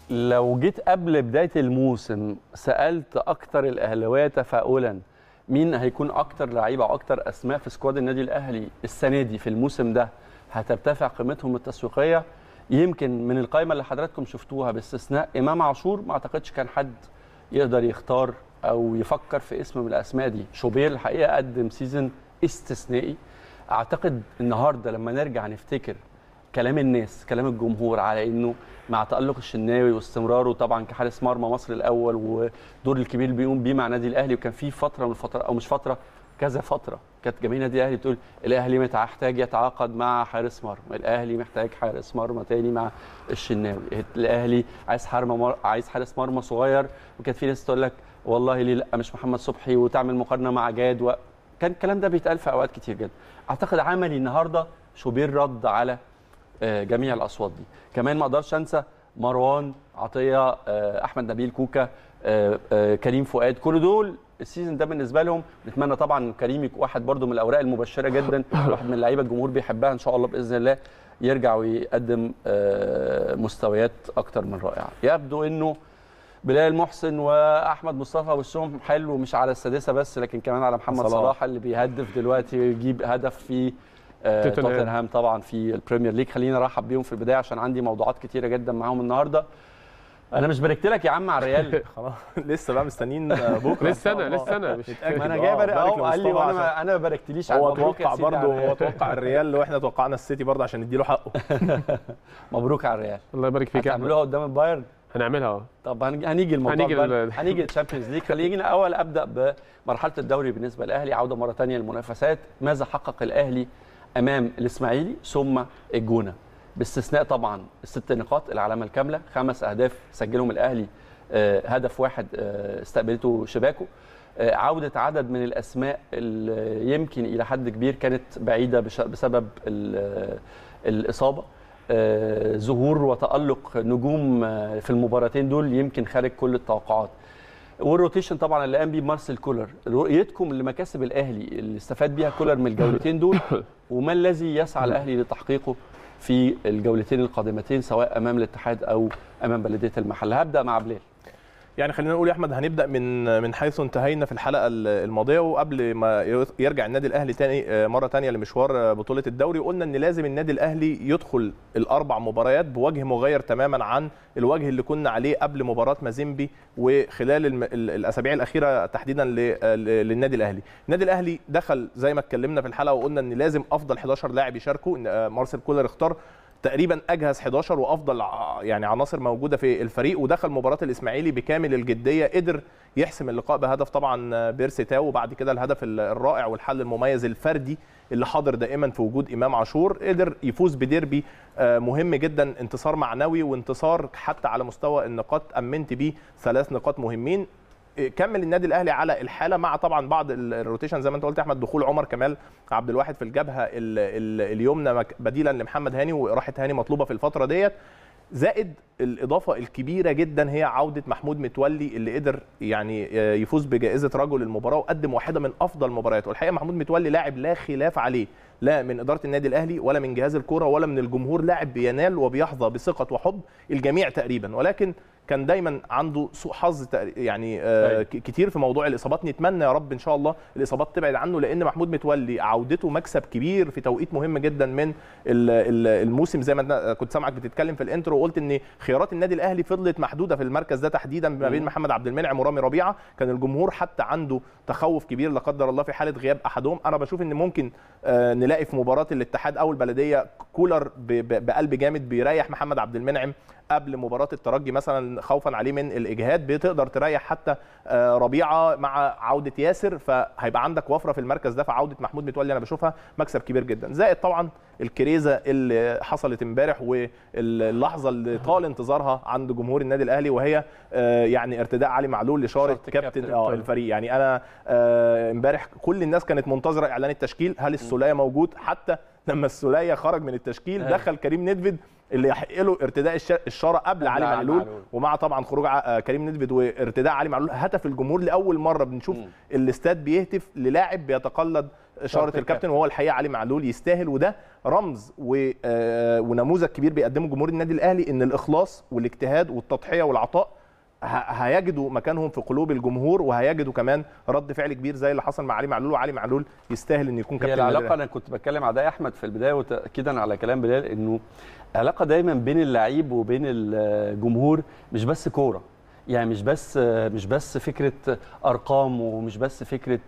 لو جيت قبل بدايه الموسم سالت اكتر الاهلاويه تفاؤلا مين هيكون اكتر لعيبه او اكتر اسماء في سكواد النادي الاهلي السنه دي في الموسم ده هترتفع قيمتهم التسويقيه يمكن من القائمه اللي حضراتكم شفتوها باستثناء امام عاشور ما اعتقدش كان حد يقدر يختار او يفكر في اسم من الاسماء دي شوبير الحقيقه قدم سيزون استثنائي اعتقد النهارده لما نرجع نفتكر كلام الناس كلام الجمهور على انه مع تالق الشناوي واستمراره طبعا كحارس مرمى مصر الاول ودور الكبير اللي بيقوم بيه مع النادي الاهلي وكان في فتره من الفترات او مش فتره كذا فتره كانت جماهير النادي الاهلي بتقول الاهلي محتاج يتعاقد مع حارس مرمى الاهلي محتاج حارس مرمى تاني مع الشناوي الاهلي عايز حارس مر... عايز حارس مرمى صغير وكانت في ناس تقول لك والله ليه لا مش محمد صبحي وتعمل مقارنه مع جاد و... كان الكلام ده بيتقال في اوقات كتير جدا اعتقد عملي النهارده شوبير رد على جميع الاصوات دي كمان ما اقدرش انسى مروان عطيه احمد نبيل كوكا كريم فؤاد كل دول السيزون ده بالنسبه لهم نتمنى طبعا كريم يكون واحد برده من الاوراق المبشره جدا واحد من اللعيبه الجمهور بيحبها ان شاء الله باذن الله يرجع ويقدم مستويات اكتر من رائعه يبدو انه بلال محسن واحمد مصطفى وشهم حلو مش على السادسه بس لكن كمان على محمد صلاح, صلاح اللي بيهدف دلوقتي ويجيب هدف في توتنهام طبعا في البريمير ليج خلينا ارحب بيهم في البدايه عشان عندي موضوعات كتيره جدا معاهم النهارده انا مش باركت لك يا عم على الريال خلاص لسه بقى مستنيين بكره لسه انا لسه انا مش ما انا جاي بارك اهو قال لي وانا ما انا ما باركتليش هو توقع برضه هو توقع الريال واحنا توقعنا السيتي برضه عشان نديله حقه مبروك على الريال الله يبارك فيك يا هتعملوها قدام البايرن هنعملها اه طب هنيجي الموضوع هنيجي لل... هنيجي الشامبيونز ليج خلينا اول ابدا بمرحله الدوري بالنسبه للاهلي عوده مره ثانيه للمنافسات ماذا حقق الاهلي امام الاسماعيلي ثم الجونه باستثناء طبعا الست نقاط العلامه الكامله خمس اهداف سجلهم الاهلي آه هدف واحد آه استقبلته شباكه آه عوده عدد من الاسماء اللي يمكن الى حد كبير كانت بعيده بسبب الاصابه ظهور وتالق نجوم في المباراتين دول يمكن خارج كل التوقعات والروتيشن طبعا اللي قام بيه مارسيل كولر رؤيتكم لمكاسب الاهلي اللي استفاد بيها كولر من الجولتين دول وما الذي يسعى الاهلي لتحقيقه في الجولتين القادمتين سواء امام الاتحاد او امام بلديه المحل هبدا مع بلال يعني خلينا نقول يا احمد هنبدا من من حيث انتهينا في الحلقه الماضيه وقبل ما يرجع النادي الاهلي تاني مره تانية لمشوار بطوله الدوري قلنا ان لازم النادي الاهلي يدخل الاربع مباريات بوجه مغاير تماما عن الوجه اللي كنا عليه قبل مباراه مازيمبي وخلال الاسابيع الاخيره تحديدا للنادي الاهلي النادي الاهلي دخل زي ما اتكلمنا في الحلقه وقلنا ان لازم افضل 11 لاعب يشاركوا مارسيل كولر اختار تقريبا اجهز 11 وافضل يعني عناصر موجوده في الفريق ودخل مباراه الاسماعيلي بكامل الجديه قدر يحسم اللقاء بهدف طبعا بيرسي تاو وبعد كده الهدف الرائع والحل المميز الفردي اللي حاضر دائما في وجود امام عاشور قدر يفوز بديربي مهم جدا انتصار معنوي وانتصار حتى على مستوى النقاط امنت بيه ثلاث نقاط مهمين كمل النادي الاهلي على الحاله مع طبعا بعض الروتيشن زي ما انت قلت يا احمد دخول عمر كمال عبد الواحد في الجبهه اليمنى بديلا لمحمد هاني وراحه هاني مطلوبه في الفتره ديت زائد الاضافه الكبيره جدا هي عوده محمود متولي اللي قدر يعني يفوز بجائزه رجل المباراه وقدم واحده من افضل مبارياته والحقيقه محمود متولي لاعب لا خلاف عليه لا من اداره النادي الاهلي ولا من جهاز الكوره ولا من الجمهور لاعب بينال وبيحظى بثقه وحب الجميع تقريبا ولكن كان دايما عنده سوء حظ يعني آه كتير في موضوع الاصابات نتمنى يا رب ان شاء الله الاصابات تبعد عنه لان محمود متولي عودته مكسب كبير في توقيت مهم جدا من الموسم زي ما كنت سامعك بتتكلم في الانترو وقلت ان خيارات النادي الاهلي فضلت محدوده في المركز ده تحديدا ما بين محمد عبد المنعم ورامي ربيعه كان الجمهور حتى عنده تخوف كبير لا قدر الله في حاله غياب احدهم انا بشوف ان ممكن آه نلاقي في مباراه الاتحاد او البلديه كولر بقلب جامد بيريح محمد عبد المنعم قبل مباراه الترجي مثلا خوفا عليه من الاجهاد بتقدر تريح حتى ربيعه مع عوده ياسر فهيبقى عندك وفره في المركز ده فعوده محمود متولي انا بشوفها مكسب كبير جدا زائد طبعا الكريزه اللي حصلت امبارح واللحظه اللي طال انتظارها عند جمهور النادي الاهلي وهي يعني ارتداء علي معلول لشاره كابتن اه الفريق يعني انا امبارح كل الناس كانت منتظره اعلان التشكيل هل السوليه موجود حتى لما السوليه خرج من التشكيل دخل كريم ندفد اللي يحق له ارتداء الشاره قبل علي معلول, معلول ومع طبعا خروج كريم ندفد وارتداء علي معلول هتف الجمهور لاول مره بنشوف الاستاد بيهتف للاعب بيتقلد شاره الكابتن. الكابتن وهو الحقيقه علي معلول يستاهل وده رمز و- آه، ونموذج كبير بيقدمه جمهور النادي الاهلي ان الاخلاص والاجتهاد والتضحيه والعطاء ه- هيجدوا مكانهم في قلوب الجمهور وهيجدوا كمان رد فعل كبير زي اللي حصل مع علي معلول وعلي معلول يستاهل ان يكون هي كابتن النادي العلاقه الأهلي. انا كنت بتكلم على ده يا احمد في البدايه وتاكيدا على كلام بلال انه علاقه دايما بين اللعيب وبين الجمهور مش بس كوره يعني مش بس مش بس فكره ارقام ومش بس فكره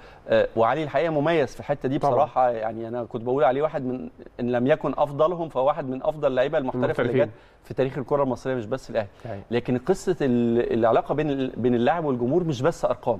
وعلي الحقيقه مميز في الحته دي طبعاً. بصراحه يعني انا كنت بقول عليه واحد من ان لم يكن افضلهم فهو واحد من افضل اللعيبه المحترفه اللي المحترفين. جت في تاريخ الكره المصريه مش بس الاهلي يعني. لكن قصه ال- العلاقه بين ال- بين اللاعب والجمهور مش بس ارقام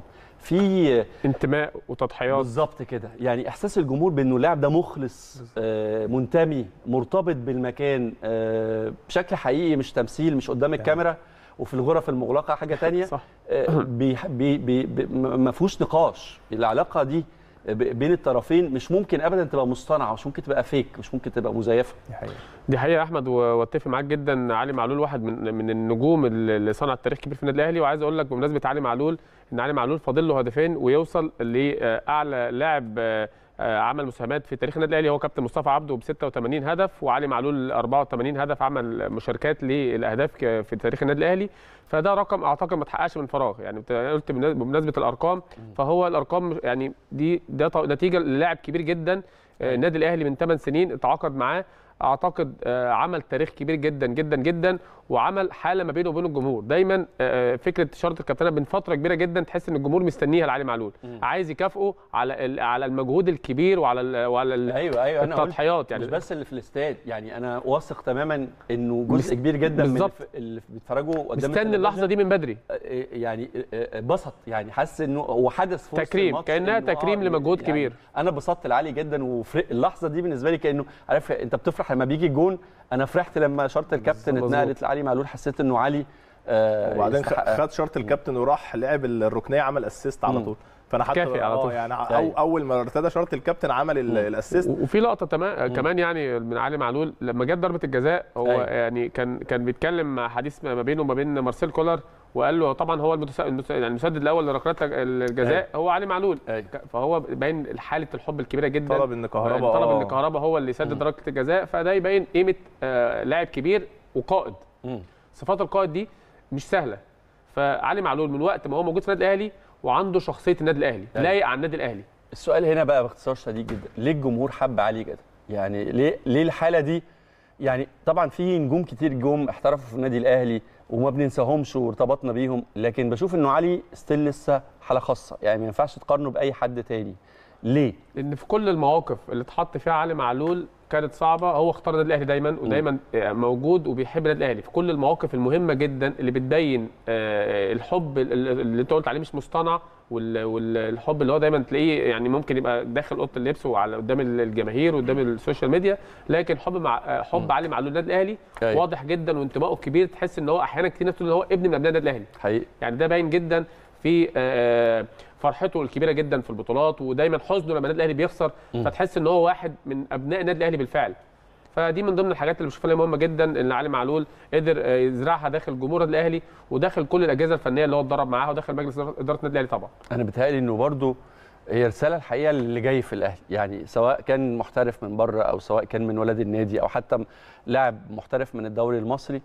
في انتماء وتضحيات بالظبط كده يعني احساس الجمهور بانه اللاعب ده مخلص آه منتمي مرتبط بالمكان آه بشكل حقيقي مش تمثيل مش قدام الكاميرا وفي الغرف المغلقه حاجه تانية صح آه بي بي بي بي ما فيهوش نقاش العلاقه دي ب- بين الطرفين مش ممكن ابدا تبقى مصطنعه مش ممكن تبقى فيك مش ممكن تبقى مزيفه دي حقيقة. دي حقيقه يا احمد و- واتفق معاك جدا علي معلول واحد من من النجوم اللي اللي صنع التاريخ كبير في النادي الاهلي وعايز اقول لك بمناسبه علي معلول ان علي معلول فاضل له هدفين ويوصل لاعلى لاعب آه، آه، عمل مساهمات في تاريخ النادي الاهلي هو كابتن مصطفى عبده ب 86 هدف وعلي معلول 84 هدف عمل مشاركات للاهداف ك- في تاريخ النادي الاهلي فده رقم اعتقد ما اتحققش من فراغ يعني أنت قلت بمناسبة- بمناسبه الارقام فهو الارقام يعني دي ده ط- نتيجه للاعب كبير جدا آه، النادي الاهلي من 8 سنين اتعاقد معاه اعتقد آه، عمل تاريخ كبير جدا جدا جدا وعمل حاله ما بينه وبين الجمهور دايما آه، فكره شرط الكابتنه من فتره كبيره جدا تحس ان الجمهور مستنيها لعلي معلول عايز يكافئه على ال- على المجهود الكبير وعلى ال وعلى ال- ايوه ايوه انا قلت التضحيات يعني يعني مش بس اللي في الاستاد يعني انا واثق تماما انه جزء كبير جدا من بالظبط. الف- اللي بيتفرجوا قدام مستني التلفزيون اللحظه دي من بدري يعني بسط يعني حاسس انه هو حدث في وسط تكريم، الماتش كأنها إنه تكريم لمجهود كبير. انا اتبسطت لعلي جدا واللحظه دي بالنسبه لي كانه عارف انت بتفرح لما بيجي الجون انا فرحت لما شرط الكابتن مظبوط. اتنقلت لعلي معلول حسيت انه علي آه وبعدين خ- يستحق- خد شرط الكابتن وراح لعب الركنيه عمل اسيست على مم. طول فانا حتى كافي على آه طول. يعني أو أيوة. اول ما ارتدى شرط الكابتن عمل ال- مم. الاسيست و- وفي لقطه تمام كمان يعني من علي معلول لما جت ضربه الجزاء هو أيوة. يعني كان كان بيتكلم مع حديث ما بينه وما بين مارسيل كولر وقال له طبعا هو المتس... المس- يعني المسدد الاول لركلات الجزاء هو علي معلول أيوة. ك- فهو باين حاله الحب الكبيره جدا طلب ان كهربا طلب آه. ان كهربا هو اللي يسدد ركله الجزاء فده يبين قيمه آه، لاعب كبير وقائد مم. صفات القائد دي مش سهله فعلي معلول من وقت ما هو موجود في النادي الاهلي وعنده شخصيه النادي الاهلي أيوة. لايق على النادي الاهلي السؤال هنا بقى باختصار شديد جدا ليه الجمهور حب علي كده يعني ليه ليه الحاله دي يعني طبعا في نجوم كتير جم احترفوا في النادي الاهلي وما بننساهمش وارتبطنا بيهم لكن بشوف انه علي ستيل لسه حاله خاصه يعني ما ينفعش تقارنه باي حد تاني ليه لان في كل المواقف اللي اتحط فيها علي معلول كانت صعبه هو اختار النادي الاهلي دايما ودايما آه، موجود وبيحب النادي الاهلي في كل المواقف المهمه جدا اللي بتبين آه، الحب ال- ال- اللي انت قلت عليه مش مصطنع وال- والحب اللي هو دايما تلاقيه يعني ممكن يبقى داخل اوضه اللبس وعلى قدام الجماهير وقدام السوشيال ميديا لكن حب مع آه، حب علي معلول النادي الاهلي أيوة. واضح جدا وانتمائه كبير تحس ان هو احيانا كتير ناس تقول ان هو ابن من ابناء النادي الاهلي حقيقي يعني ده باين جدا في آه، فرحته الكبيره جدا في البطولات ودايما حزنه لما النادي الاهلي بيخسر فتحس ان هو واحد من ابناء النادي الاهلي بالفعل فدي من ضمن الحاجات اللي بشوفها مهمه جدا ان علي معلول قدر آه، يزرعها داخل جمهور النادي الاهلي وداخل كل الاجهزه الفنيه اللي هو اتدرب معاها وداخل مجلس اداره النادي الاهلي طبعا انا بتهيألي انه برضو هي رساله الحقيقه اللي جاي في الاهلي يعني سواء كان محترف من بره او سواء كان من ولاد النادي او حتى م- لاعب محترف من الدوري المصري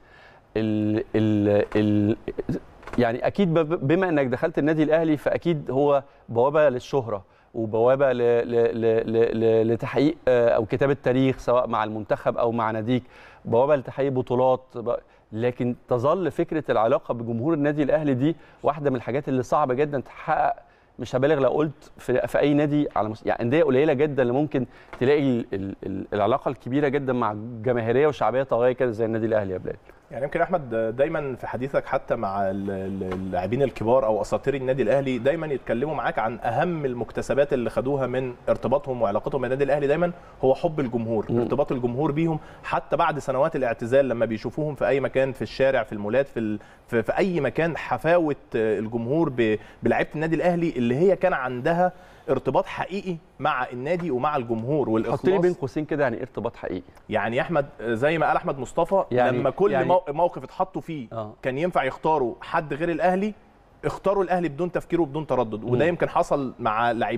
ال ال ال يعني اكيد ب- بما انك دخلت النادي الاهلي فاكيد هو بوابه للشهره وبوابه ل ل ل ل ل لتحقيق آه، او كتابه تاريخ سواء مع المنتخب او مع ناديك بوابه لتحقيق بطولات ب- لكن تظل فكره العلاقه بجمهور النادي الاهلي دي واحده من الحاجات اللي صعبه جدا تحقق مش هبالغ لو قلت في, في اي نادي على مس... يعني انديه قليله جدا اللي ممكن تلاقي ال... ال... ال- العلاقه الكبيره جدا مع جماهيريه وشعبيه طاغيه كده زي النادي الاهلي يا بلال يعني يمكن احمد دايما في حديثك حتى مع ال- ال- اللاعبين الكبار او اساطير النادي الاهلي دايما يتكلموا معاك عن اهم المكتسبات اللي خدوها من ارتباطهم وعلاقتهم بالنادي الاهلي دايما هو حب الجمهور مم. ارتباط الجمهور بيهم حتى بعد سنوات الاعتزال لما بيشوفوهم في اي مكان في الشارع في المولات في ال... في, في اي مكان حفاوه الجمهور ب... بلعيبه النادي الاهلي اللي هي كان عندها ارتباط حقيقي مع النادي ومع الجمهور والاخلاص حط لي بين قوسين كده يعني ايه ارتباط حقيقي يعني يا احمد زي ما قال احمد مصطفى يعني- لما كل يعني- مو- موقف اتحطوا فيه آه. كان ينفع يختاروا حد غير الاهلي اختاروا الاهلي بدون تفكير وبدون تردد وده مم. يمكن حصل مع لاعبين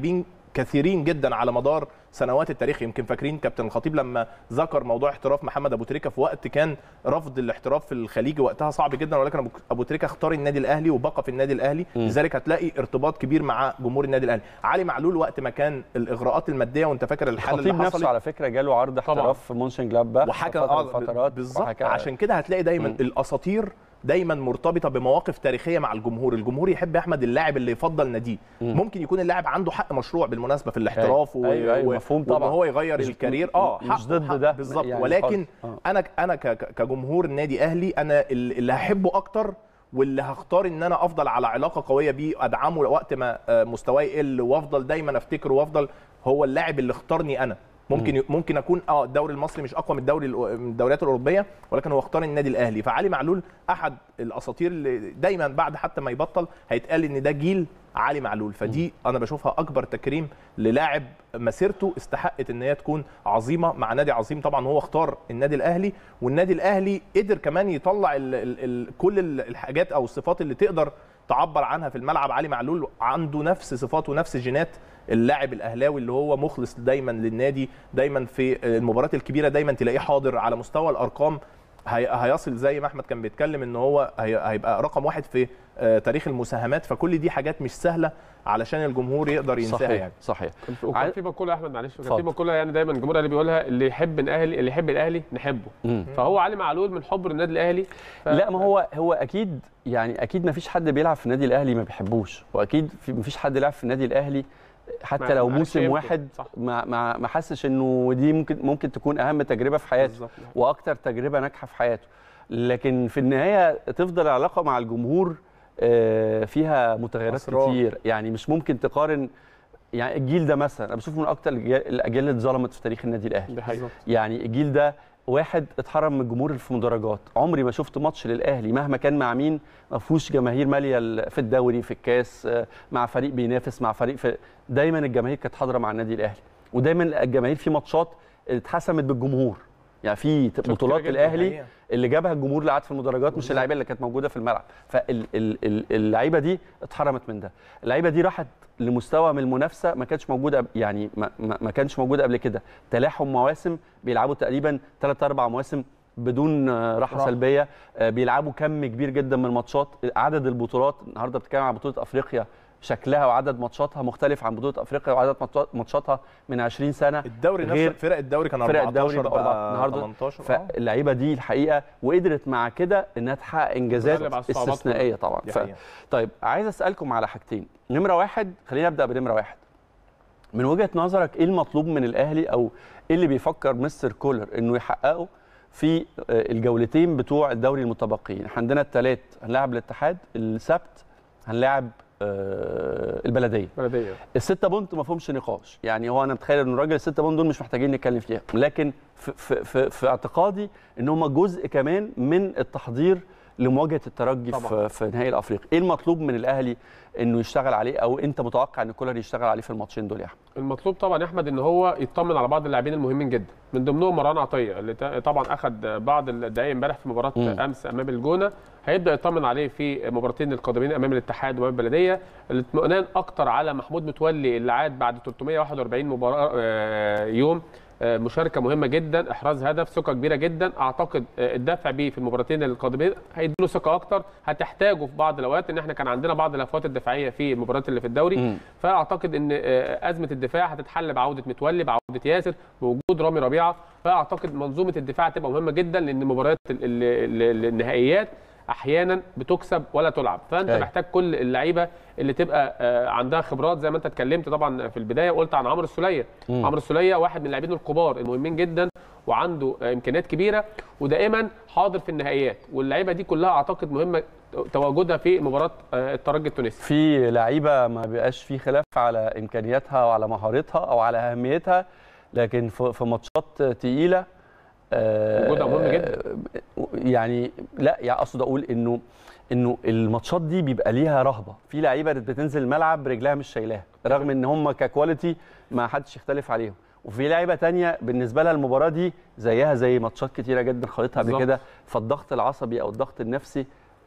كثيرين جدا على مدار سنوات التاريخ يمكن فاكرين كابتن الخطيب لما ذكر موضوع احتراف محمد ابو تريكه في وقت كان رفض الاحتراف في الخليج وقتها صعب جدا ولكن أبو- ابو تريكه اختار النادي الاهلي وبقى في النادي الاهلي لذلك هتلاقي ارتباط كبير مع جمهور النادي الاهلي علي معلول وقت ما كان الاغراءات الماديه وانت فاكر الحاله الخطيب اللي حصلت نفسه على فكره جاله عرض طبعاً. احتراف في مونشن جلاباخ وحكى فترة اه من الفترات بالظبط وحكى- عشان كده هتلاقي دايما مم. الاساطير دايما مرتبطه بمواقف تاريخيه مع الجمهور الجمهور يحب يا احمد اللاعب اللي يفضل ناديه ممكن يكون اللاعب عنده حق مشروع بالمناسبه في الاحتراف أيوة، أيوة، أيوة، مفهوم وإن طبعاً. هو يغير مش- الكارير اه مش حقه- ضد حق ده بالظبط يعني ولكن خالص. آه. انا انا ك- ك- كجمهور نادي اهلي انا ال- اللي هحبه اكتر واللي هختار ان انا افضل على علاقه قويه بيه ادعمه وقت ما آه، مستواه يقل وافضل دايما افتكره وافضل هو اللاعب اللي اختارني انا ممكن ممكن اكون اه الدوري المصري مش اقوى من الدوري الأو- من الدوريات الاوروبيه ولكن هو اختار النادي الاهلي فعلي معلول احد الاساطير اللي دايما بعد حتى ما يبطل هيتقال ان ده جيل علي معلول فدي انا بشوفها اكبر تكريم للاعب مسيرته استحقت ان هي تكون عظيمه مع نادي عظيم طبعا هو اختار النادي الاهلي والنادي الاهلي قدر كمان يطلع ال ال ال كل ال- الحاجات او الصفات اللي تقدر تعبر عنها في الملعب علي معلول عنده نفس صفات ونفس جينات اللاعب الاهلاوي اللي هو مخلص دايما للنادي دايما في المباريات الكبيره دايما تلاقيه حاضر على مستوى الارقام هي- هيصل زي ما احمد كان بيتكلم ان هو هي- هيبقى رقم واحد في آه، تاريخ المساهمات فكل دي حاجات مش سهله علشان الجمهور يقدر ينساها صحيح يعني صحيح كان في- وكان عاي- في مقوله يا احمد معلش كان في اتفضل. مقوله يعني دايما الجمهور الاهلي بيقولها اللي يحب الاهلي اللي يحب الاهلي نحبه مم. فهو علي معلول من حب للنادي الاهلي ف... لا ما هو هو اكيد يعني اكيد ما فيش حد بيلعب في النادي الاهلي ما بيحبوش واكيد في ما فيش حد لعب في النادي الاهلي حتى ما- لو معلش موسم يمكن. واحد صح. ما ما ما حسش انه دي ممكن ممكن تكون اهم تجربه في حياته بالظبط. واكتر تجربه ناجحه في حياته لكن في النهايه تفضل العلاقه مع الجمهور آه، فيها متغيرات أسرار. كتير يعني مش ممكن تقارن يعني الجيل ده مثلا انا بشوفه من اكتر الأجيال- الاجيال اللي اتظلمت في تاريخ النادي الاهلي دي حقيقة. يعني الجيل ده واحد اتحرم من الجمهور في مدرجات عمري ما شفت ماتش للاهلي مهما كان مع مين ما فيهوش جماهير ماليه ال- في الدوري في الكاس آه، مع فريق بينافس مع فريق في دايما الجماهير كانت حاضره مع النادي الاهلي ودايما الجماهير في ماتشات اتحسمت بالجمهور يعني في كتيرة بطولات جدا الاهلي حقيقة. اللي جابها الجمهور اللي قعد في المدرجات مش اللعيبه اللي كانت موجوده في الملعب فاللعيبه دي اتحرمت من ده اللعيبه دي راحت لمستوى من المنافسه ما كانش موجوده يعني ما, ما ما كانش موجود قبل كده تلاحم مواسم بيلعبوا تقريبا ثلاث اربع مواسم بدون آه، راحه راحة. سلبيه آه، بيلعبوا كم كبير جدا من الماتشات عدد البطولات النهارده بتتكلم عن بطوله افريقيا شكلها وعدد ماتشاتها مختلف عن بطوله افريقيا وعدد ماتشات- ماتشاتها من 20 سنه الدوري غير نفسه فرق الدوري كان فرق 14 الدوري بقى بقى النهارده 18 آه. فاللعيبه دي الحقيقه وقدرت مع كده انها تحقق انجازات تغلب على الصعوبات استثنائيه طبعا دي ف... حقيقة. طيب عايز اسالكم على حاجتين نمره واحد خلينا ابدا بنمره واحد من وجهه نظرك ايه المطلوب من الاهلي او ايه اللي بيفكر مستر كولر انه يحققه في آه، الجولتين بتوع الدوري المتبقيين احنا عندنا الثلاث هنلاعب الاتحاد السبت هنلاعب آه، البلديه بلديه الستة بونت ما فيهمش نقاش يعني هو انا متخيل ان الراجل الستة بونت دول مش محتاجين نتكلم فيها لكن في, في, في, في اعتقادي ان هم جزء كمان من التحضير لمواجهه الترجي طبعاً. في, في نهائي الافريقي ايه المطلوب من الاهلي انه يشتغل عليه او انت متوقع ان كولر يشتغل عليه في الماتشين دول يا احمد المطلوب طبعا يا احمد ان هو يطمن على بعض اللاعبين المهمين جدا من ضمنهم مروان عطيه اللي تا- طبعا اخذ بعض الدقائق امبارح في مباراه مم. امس امام الجونه هيبدا يطمن عليه في مباراتين القادمين امام الاتحاد وامام البلديه الاطمئنان اكتر على محمود متولي اللي عاد بعد 341 مباراه آه، يوم آه، مشاركه مهمه جدا احراز هدف ثقه كبيره جدا اعتقد آه، الدفع بيه في المباراتين القادمين هيديله ثقه اكتر هتحتاجه في بعض الاوقات ان احنا كان عندنا بعض الافوات الدفاعيه في المباريات اللي في الدوري مم. فاعتقد ان آه، ازمه الدفاع هتتحل بعوده متولي بعوده ياسر بوجود رامي ربيعه فاعتقد منظومه الدفاع هتبقى مهمه جدا لان مباريات ال- ال- ال- النهائيات احيانا بتكسب ولا تلعب فانت أيوة. محتاج كل اللعيبه اللي تبقى آه، عندها خبرات زي ما انت اتكلمت طبعا في البدايه قلت عن عمرو السوليه مم. عمرو السوليه واحد من اللاعبين الكبار المهمين جدا وعنده آه، امكانيات كبيره ودائما حاضر في النهائيات واللعيبه دي كلها اعتقد مهمه تواجدها في مباراه آه، الترجي التونسي في لعيبه ما بيبقاش في خلاف على امكانياتها وعلى مهارتها او على اهميتها لكن في في ماتشات تقيله آه، وجودها مهم جدا. يعني لا يعني اقصد اقول انه انه الماتشات دي بيبقى ليها رهبه في لعيبه بتنزل الملعب رجلها مش شايلاها رغم ان هم ككواليتي ما حدش يختلف عليهم وفي لعيبه تانية بالنسبه لها المباراه دي زيها زي ماتشات كتيره جدا خاضتها قبل بالظبط. كده فالضغط العصبي او الضغط النفسي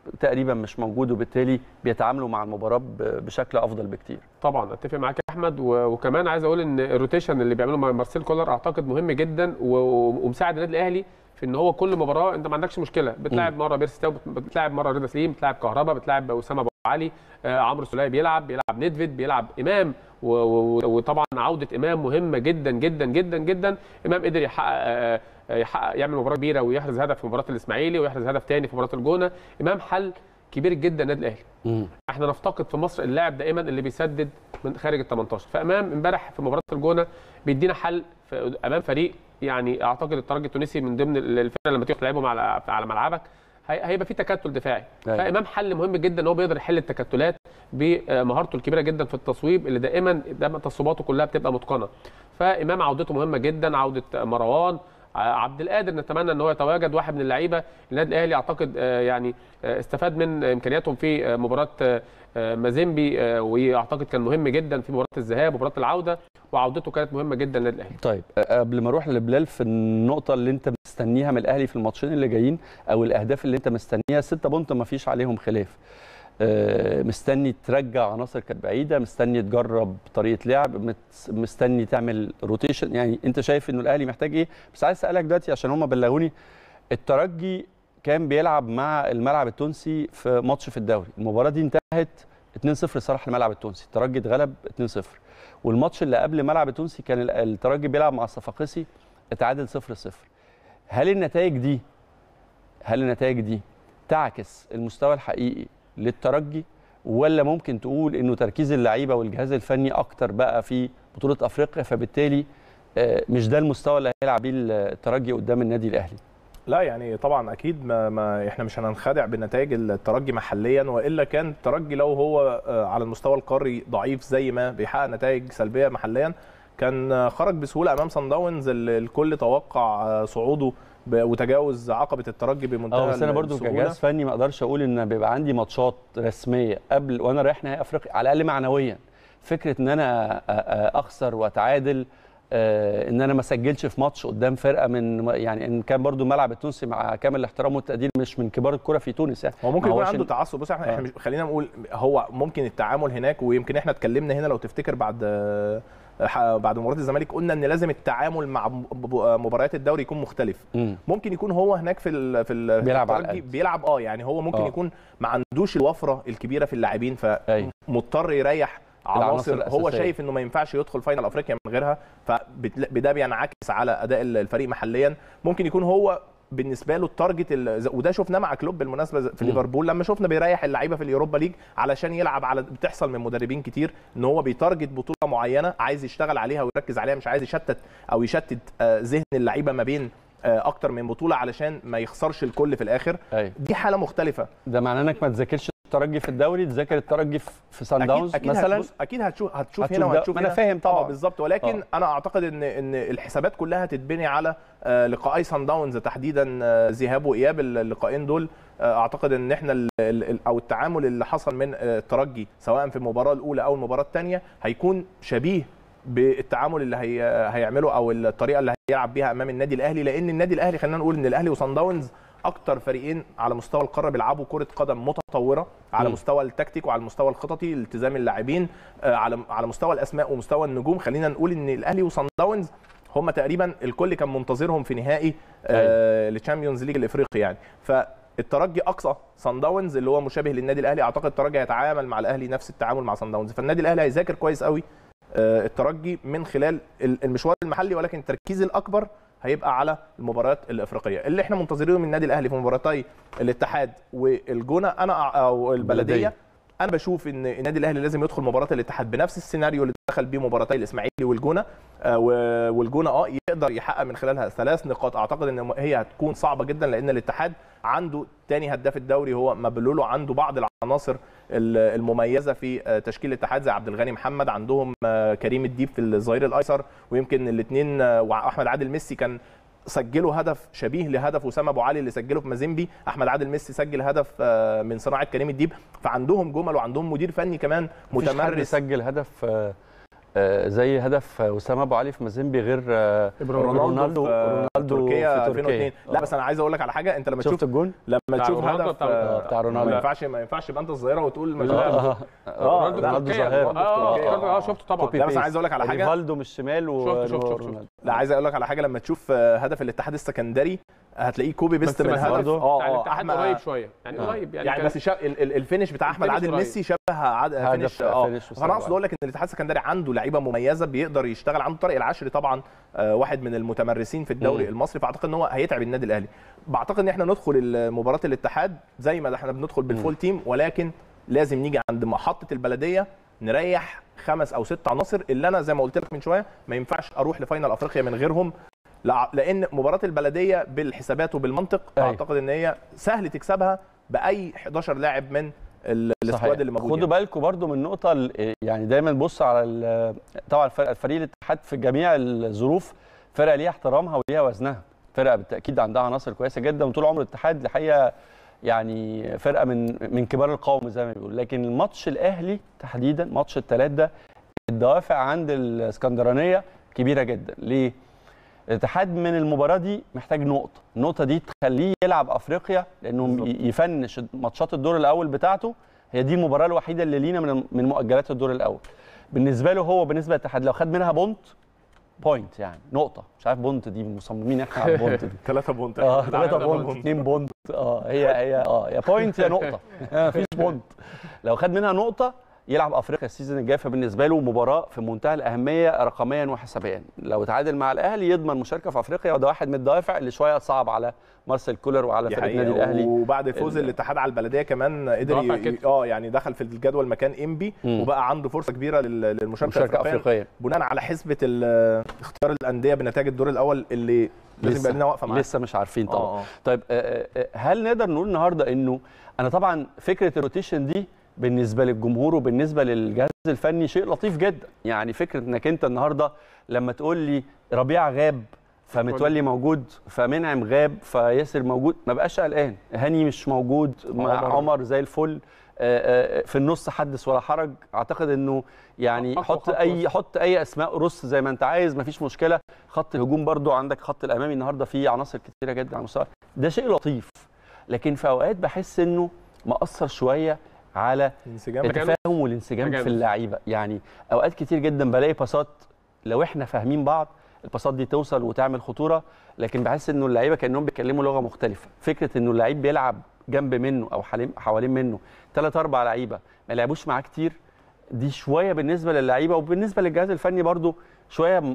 تقريبا مش موجود وبالتالي بيتعاملوا مع المباراه ب- بشكل افضل بكتير طبعا اتفق معاك يا احمد و- وكمان عايز اقول ان الروتيشن اللي بيعمله مع مارسيل كولر اعتقد مهم جدا و- و- ومساعد النادي الاهلي في ان هو كل مباراه انت ما عندكش مشكله بتلاعب مره بيرسي تاو بتلاعب مره رضا سليم بتلاعب كهربا بتلاعب اسامه ابو علي آه عمرو السوليه بيلعب بيلعب ندفيد بيلعب امام و- و- وطبعا عوده امام مهمه جدا جدا جدا جدا امام قدر يحقق آه، آه، يحقق يعمل مباراه كبيره ويحرز هدف في مباراه الاسماعيلي ويحرز هدف تاني في مباراه الجونه امام حل كبير جدا النادي الاهلي احنا نفتقد في مصر اللاعب دائما اللي بيسدد من خارج ال 18 فامام امبارح في مباراه الجونه بيدينا حل في امام فريق يعني اعتقد الترجي التونسي من ضمن الفرق لما تيجي تلعبهم على على ملعبك هي- هيبقى في تكتل دفاعي أيوة. فامام حل مهم جدا ان هو بيقدر يحل التكتلات بمهارته الكبيره جدا في التصويب اللي دائما دايما تصويباته كلها بتبقى متقنه فامام عودته مهمه جدا عوده مروان عبد القادر نتمنى ان هو يتواجد واحد من اللعيبه النادي الاهلي اعتقد آه، يعني آه، استفاد من امكانياتهم في آه، مباراه آه، آه، مازيمبي آه، واعتقد كان مهم جدا في مباراه الذهاب ومباراه العوده وعودته كانت مهمه جدا للنادي الاهلي طيب أ- قبل ما اروح لبلال في النقطه اللي انت مستنيها من الاهلي في الماتشين اللي جايين او الاهداف اللي انت مستنيها ستة بونت ما فيش عليهم خلاف آه، مستني ترجع عناصر كانت بعيده مستني تجرب طريقه لعب مت- مستني تعمل روتيشن يعني انت شايف انه الاهلي محتاج ايه بس عايز اسالك دلوقتي عشان هم بلغوني الترجي كان بيلعب مع الملعب التونسي في ماتش في الدوري المباراه دي انتهت 2-0 لصالح الملعب التونسي الترجي اتغلب 2-0 والماتش اللي قبل الملعب التونسي كان ال- الترجي بيلعب مع الصفاقسي اتعادل 0-0 هل النتائج دي هل النتائج دي تعكس المستوى الحقيقي للترجي ولا ممكن تقول انه تركيز اللعيبه والجهاز الفني اكتر بقى في بطوله افريقيا فبالتالي آه، مش ده المستوى اللي هيلعب بيه الترجي قدام النادي الاهلي لا يعني طبعا اكيد ما, ما احنا مش هننخدع بنتائج الترجي محليا والا كان الترجي لو هو آه، على المستوى القاري ضعيف زي ما بيحقق نتائج سلبيه محليا كان آه، خرج بسهوله امام صن داونز اللي الكل توقع آه، صعوده ب- وتجاوز عقبه الترجي بمنتهى اه بس انا برضو السهولة. كجهاز فني ما اقدرش اقول ان بيبقى عندي ماتشات رسميه قبل وانا رايح نهائي افريقيا على الاقل معنويا فكره ان انا أ- أ- اخسر واتعادل آه، ان انا ما اسجلش في ماتش قدام فرقه من يعني ان كان برضو الملعب التونسي مع كامل الاحترام والتقدير مش من كبار الكره في تونس يعني هو ممكن ما يكون هوش عنده إن- تعصب بص احنا, آه. احنا مش خلينا نقول هو ممكن التعامل هناك ويمكن احنا اتكلمنا هنا لو تفتكر بعد آه، ح- بعد مباراه الزمالك قلنا ان لازم التعامل مع م- ب- مباريات الدوري يكون مختلف مم. ممكن يكون هو هناك في ال في ال بيلعب على الترجي القد. بيلعب اه يعني هو ممكن آه. يكون ما عندوش الوفره الكبيره في اللاعبين أيوة. فمضطر يريح العناصر عناصر هو الأساسية. شايف انه ما ينفعش يدخل فاينل افريقيا من غيرها فده بينعكس على اداء الفريق محليا ممكن يكون هو بالنسبه له التارجت ال- وده شفناه مع كلوب بالمناسبه في مم. ليفربول لما شفنا بيريح اللعيبه في اليوروبا ليج علشان يلعب على بتحصل من مدربين كتير ان هو بيتارجت بطوله معينه عايز يشتغل عليها ويركز عليها مش عايز يشتت او يشتت آه، ذهن اللعيبه ما بين آه، اكتر من بطوله علشان ما يخسرش الكل في الاخر ايوه دي حاله مختلفه ده معناه انك ما تذاكرش الترجي في الدوري تذاكر الترجي في في سان داونز اكيد اكيد مثلا هتبص اكيد هتشوف هتشوف, هتشوف هنا ده. وهتشوف ما أنا هنا. فاهم طبعاً. اه بالظبط ولكن آه. انا اعتقد ان ان الحسابات كلها هتتبني على آه، لقائي سان داونز تحديدا آه، ذهاب واياب اللقاءين دول آه، اعتقد ان احنا ال- ال- ال- او التعامل اللي حصل من آه، الترجي سواء في المباراه الاولى او المباراه الثانيه هيكون شبيه بالتعامل اللي هي هيعمله او الطريقه اللي هيلعب بيها امام النادي الاهلي لان النادي الاهلي خلينا نقول ان الاهلي وصن داونز اكتر فريقين على مستوى القاره بيلعبوا كره قدم متطوره على م. مستوى التكتيك وعلى المستوى الخططي التزام اللاعبين آه، على على مستوى الاسماء ومستوى النجوم خلينا نقول ان الاهلي وصن داونز هم تقريبا الكل كان منتظرهم في نهائي الشامبيونز ليج الافريقي يعني فالترجي اقصى صن داونز اللي هو مشابه للنادي الاهلي اعتقد الترجي هيتعامل مع الاهلي نفس التعامل مع صن داونز فالنادي الاهلي هيذاكر كويس قوي آه، الترجي من خلال ال- المشوار المحلي ولكن التركيز الاكبر هيبقى على المباريات الافريقيه اللي احنا منتظرينه من النادي الاهلي في مباراتي الاتحاد والجونه انا أع- او البلديه البلدية. انا بشوف ان النادي الاهلي لازم يدخل مباراه الاتحاد بنفس السيناريو اللي دخل بيه مباراتي الاسماعيلي والجونه آه، و- والجونه اه يقدر يحقق من خلالها ثلاث نقاط اعتقد ان هي هتكون صعبه جدا لان الاتحاد عنده تاني هداف الدوري هو مبلولو عنده بعض العناصر ال- المميزه في آه، تشكيل الاتحاد زي عبد الغني محمد عندهم آه، كريم الديب في الظهير الايسر ويمكن الاثنين واحمد عادل ميسي كان سجلوا هدف شبيه لهدف اسامه ابو علي اللي سجله في مازيمبي احمد عادل ميسي سجل هدف آه، من صناعه كريم الديب فعندهم جمل وعندهم مدير فني كمان مفيش حد متمرس سجل هدف آه، آه، زي هدف آه، وسام ابو علي في مازيمبي غير آه، رونالدو في رونالدو تركيا في 2002 لا بس انا عايز اقول لك على حاجه انت لما تشوف شفت الجون لما بتاع تشوف رونالدو هدف بتاع- آه، بتاع رونالدو. ما ينفعش ما ينفعش يبقى انت الظاهره وتقول مش لا. رونالدو. آه، رونالدو رونالدو تركيا. ظاهره اه تركيا. اه شفته طبعا كوبي لا بس بيست. عايز اقول لك على حاجه ريفالدو من الشمال و شفت- شفت- شفت- ورونالدو. لا عايز اقول لك على حاجه لما تشوف آه، هدف الاتحاد السكندري هتلاقيه كوبي بيست بس من بس هدف برضه اه بتاع اه الاتحاد احمد قريب شويه يعني آه. قريب يعني, يعني كان- بس شا... ال- ال- الفينش بتاع احمد الفينش عادل قريب. ميسي شبه عاد... هدف- فينش اه فينش وسام فانا اقصد علي. اقول لك ان الاتحاد السكندري عنده لعيبه مميزه بيقدر يشتغل عنده طارق العشري طبعا آه، واحد من المتمرسين في الدوري مم. المصري فاعتقد ان هو هيتعب النادي الاهلي بعتقد ان احنا ندخل مباراه الاتحاد زي ما احنا بندخل بالفول تيم ولكن لازم نيجي عند محطه البلديه نريح خمس او ست عناصر اللي انا زي ما قلت لك من شويه ما ينفعش اروح لفاينل افريقيا من غيرهم لع- لان مباراه البلديه بالحسابات وبالمنطق أيوة. اعتقد ان هي سهل تكسبها باي 11 لاعب من ال- صحيح. السكواد اللي موجود خدوا بالكم برضو من نقطه ال- يعني دايما بص على ال- طبعا فرق- فريق الاتحاد في جميع الظروف فرقه ليها احترامها وليها وزنها فرقه بالتاكيد عندها عناصر كويسه جدا وطول عمر الاتحاد الحقيقه يعني فرقه من من كبار القوم زي ما بيقولوا لكن الماتش الاهلي تحديدا ماتش الثلاث ده الدوافع عند الاسكندرانيه كبيره جدا ليه الاتحاد من المباراه دي محتاج نقطه النقطه دي تخليه يلعب افريقيا لانه بالظبط. ي- يفنش ماتشات الدور الاول بتاعته هي دي المباراه الوحيده اللي لينا من من مؤجلات الدور الاول بالنسبه له هو بالنسبه للاتحاد لو خد منها بونت بوينت يعني نقطه مش عارف بونت دي مصممين احنا على البونت دي 3 بونت اه ثلاثة 3 بونت بونت. 2 بونت اه هي هي اه يا بوينت يا نقطه مفيش بونت لو خد منها نقطه يلعب افريقيا السيزون الجاي فبالنسبه له مباراه في منتهى الاهميه رقميا وحسابيا لو تعادل مع الاهلي يضمن مشاركه في افريقيا وده واحد من الدوافع اللي شويه صعب على مارسيل كولر وعلى دي فريق حقيقة. النادي الاهلي وبعد فوز ال- الاتحاد على البلديه كمان قدر رافع ي... كتف. اه يعني دخل في الجدول مكان انبي مم. وبقى عنده فرصه كبيره لل- للمشاركه مشاركه الافريقيه افريقيه بناء على حسبه ال- اختيار الانديه بنتائج الدور الاول اللي لازم يبقى لنا واقفه معاه لسه مش عارفين طبعا آه، آه. طيب آه، آه، هل نقدر نقول النهارده انه انا طبعا فكره الروتيشن دي بالنسبه للجمهور وبالنسبه للجهاز الفني شيء لطيف جدا يعني فكره انك انت النهارده لما تقول لي ربيع غاب فمتولي موجود فمنعم غاب فياسر موجود ما بقاش قلقان هاني مش موجود مع عمر. عمر زي الفل آه، آه، في النص حدث ولا حرج اعتقد انه يعني أقوى حط خط اي وسط. حط اي اسماء رص زي ما انت عايز مفيش مشكله خط الهجوم برضو عندك خط الامامي النهارده فيه عناصر كتيره جدا على مستوى ده شيء لطيف لكن في اوقات بحس انه مأثر شويه على انسجام التفاهم والانسجام تجانس. في اللعيبه يعني اوقات كتير جدا بلاقي باصات لو احنا فاهمين بعض الباصات دي توصل وتعمل خطوره لكن بحس انه اللعيبه كانهم بيتكلموا لغه مختلفه فكره انه اللعيب بيلعب جنب منه او حوالين- حوالين منه ثلاث اربع لعيبه ما لعبوش معاه كتير دي شويه بالنسبه للعيبه وبالنسبه للجهاز الفني برضو شويه م-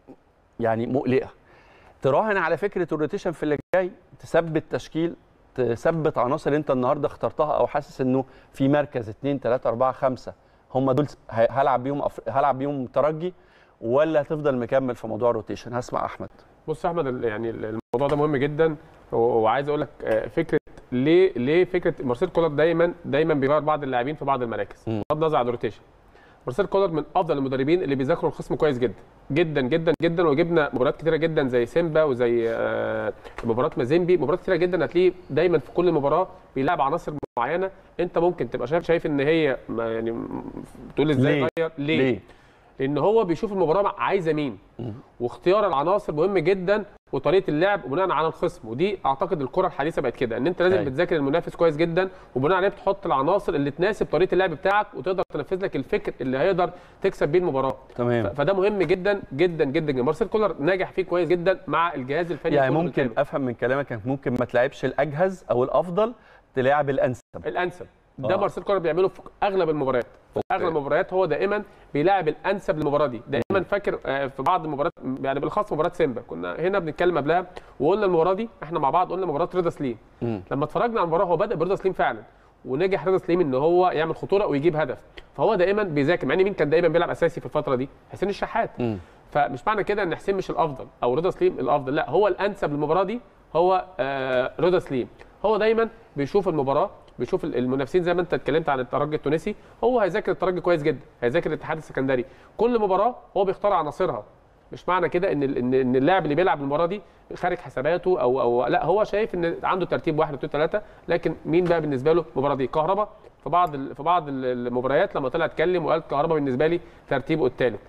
يعني مقلقه تراهن على فكره الروتيشن في اللي جاي تثبت تشكيل تثبت عناصر انت النهارده اخترتها او حاسس انه في مركز 2 3 4 5 هم دول س- ه- هلعب بيهم أفر... هلعب بيهم ترجي ولا هتفضل مكمل في موضوع الروتيشن هسمع احمد بص يا احمد ال- يعني ال- الموضوع ده مهم جدا و- وعايز اقول لك آه، فكره ليه ليه فكره مارسيل كولر دايما دايما بيغير بعض اللاعبين في بعض المراكز مم. بغض النظر عن الروتيشن مارسيل كولر من افضل المدربين اللي بيذاكروا الخصم كويس جدا جدا جدا جدا وجبنا مباريات كتيره جدا زي سيمبا وزي آه، مباراه مازيمبي مباريات كتيره جدا هتلاقيه دايما في كل مباراه بيلعب عناصر معينه انت ممكن تبقى شايف شايف ان هي ما يعني م- تقول ازاي ليه؟ غير ليه؟ ليه؟ لان هو بيشوف المباراه عايزه مين مم. واختيار العناصر مهم جدا وطريقه اللعب بناء على الخصم ودي اعتقد الكره الحديثه بقت كده ان انت لازم أيوة. بتذاكر المنافس كويس جدا وبناء عليه بتحط العناصر اللي تناسب طريقه اللعب بتاعك وتقدر تنفذ لك الفكر اللي هيقدر تكسب بيه المباراه ف- تمام فده مهم جدا جدا جدا جدا مارسيل كولر ناجح فيه كويس جدا مع الجهاز الفني يعني كله ممكن بالكامل. افهم من كلامك انك ممكن ما تلعبش الاجهز او الافضل تلعب الانسب الانسب ده آه. مارسيل كولر بيعمله في اغلب المباريات في اغلب المباريات هو دائما بيلاعب الانسب للمباراه دي دائما فاكر آه، في بعض المباريات يعني بالاخص مباراه سيمبا كنا هنا بنتكلم قبلها وقلنا المباراه دي احنا مع بعض قلنا مباراه رضا سليم مم. لما اتفرجنا على المباراه هو بدا برضا سليم فعلا ونجح رضا سليم ان هو يعمل خطوره ويجيب هدف فهو دائما بيذاكر مع ان مين كان دايما بيلعب اساسي في الفتره دي حسين الشحات مم. فمش معنى كده ان حسين مش الافضل او رضا سليم الافضل لا هو الانسب للمباراه دي هو آه رضا سليم هو دايما بيشوف المباراه بيشوف المنافسين زي ما انت اتكلمت عن الترجي التونسي هو هيذاكر الترجي كويس جدا هيذاكر الاتحاد السكندري كل مباراه هو بيختار عناصرها مش معنى كده ان ال- ان ان اللاعب اللي بيلعب المباراه دي خارج حساباته او او لا هو شايف ان عنده ترتيب واحد اثنين ثلاثه لكن مين بقى بالنسبه له المباراه دي كهربا في بعض ال- في بعض ال- المباريات لما طلع اتكلم وقال كهربا بالنسبه لي ترتيبه الثالث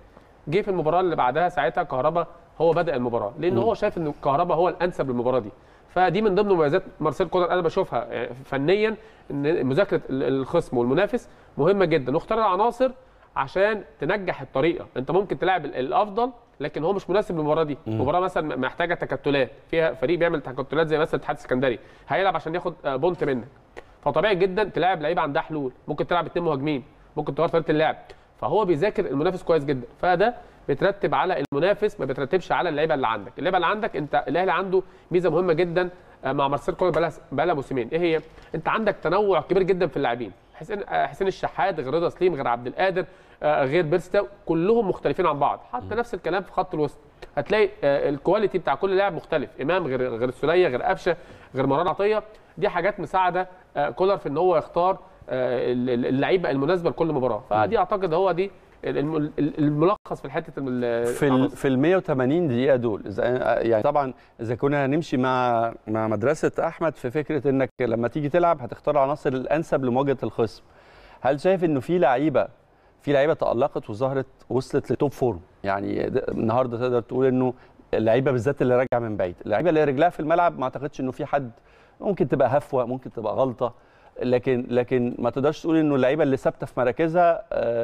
جه في المباراه اللي بعدها ساعتها كهربا هو بدا المباراه لان هو شايف ان كهربا هو الانسب للمباراه دي فدي من ضمن مميزات مارسيل كولر انا بشوفها يعني فنيا ان مذاكره ال- الخصم والمنافس مهمه جدا واختار العناصر عشان تنجح الطريقه انت ممكن تلعب ال- الافضل لكن هو مش مناسب للمباراه دي المباراه مثلا محتاجه تكتلات فيها فريق بيعمل تكتلات زي مثلا الاتحاد السكندري هيلعب عشان ياخد آه، بونت منك فطبيعي جدا تلعب لعيبه عندها حلول ممكن تلعب اتنين مهاجمين ممكن تغير طريقه اللعب فهو بيذاكر المنافس كويس جدا فده بيترتب على المنافس ما بيترتبش على اللعيبه اللي عندك اللعيبه اللي عندك انت الاهلي عنده ميزه مهمه جدا آه، مع مارسيل كولر بقالها بقالها موسمين ايه هي انت عندك تنوع كبير جدا في اللاعبين حسين آه، حسين الشحات غير رضا سليم غير عبد القادر آه، غير بيرستا كلهم مختلفين عن بعض حتى نفس الكلام في خط الوسط هتلاقي آه، الكواليتي بتاع كل لاعب مختلف امام غير غير السوليه غير قفشه غير مروان عطيه دي حاجات مساعده آه، كولر في ان هو يختار آه، ال- ال- اللعيبه المناسبه لكل مباراه فدي اعتقد هو دي الم- ال- الملخص في حته ال- في ال في ال 180 دقيقة دول إذا- يعني طبعا إذا كنا هنمشي مع مع مدرسة أحمد في فكرة إنك لما تيجي تلعب هتختار العناصر الأنسب لمواجهة الخصم. هل شايف إنه في لعيبة في لعيبة تألقت وظهرت وصلت لتوب فورم يعني ده- النهارده تقدر تقول إنه اللعيبة بالذات اللي راجعة من بعيد، اللعيبة اللي رجلها في الملعب ما أعتقدش إنه في حد ممكن تبقى هفوة ممكن تبقى غلطة لكن لكن ما تقدرش تقول انه اللعيبه اللي ثابته في مراكزها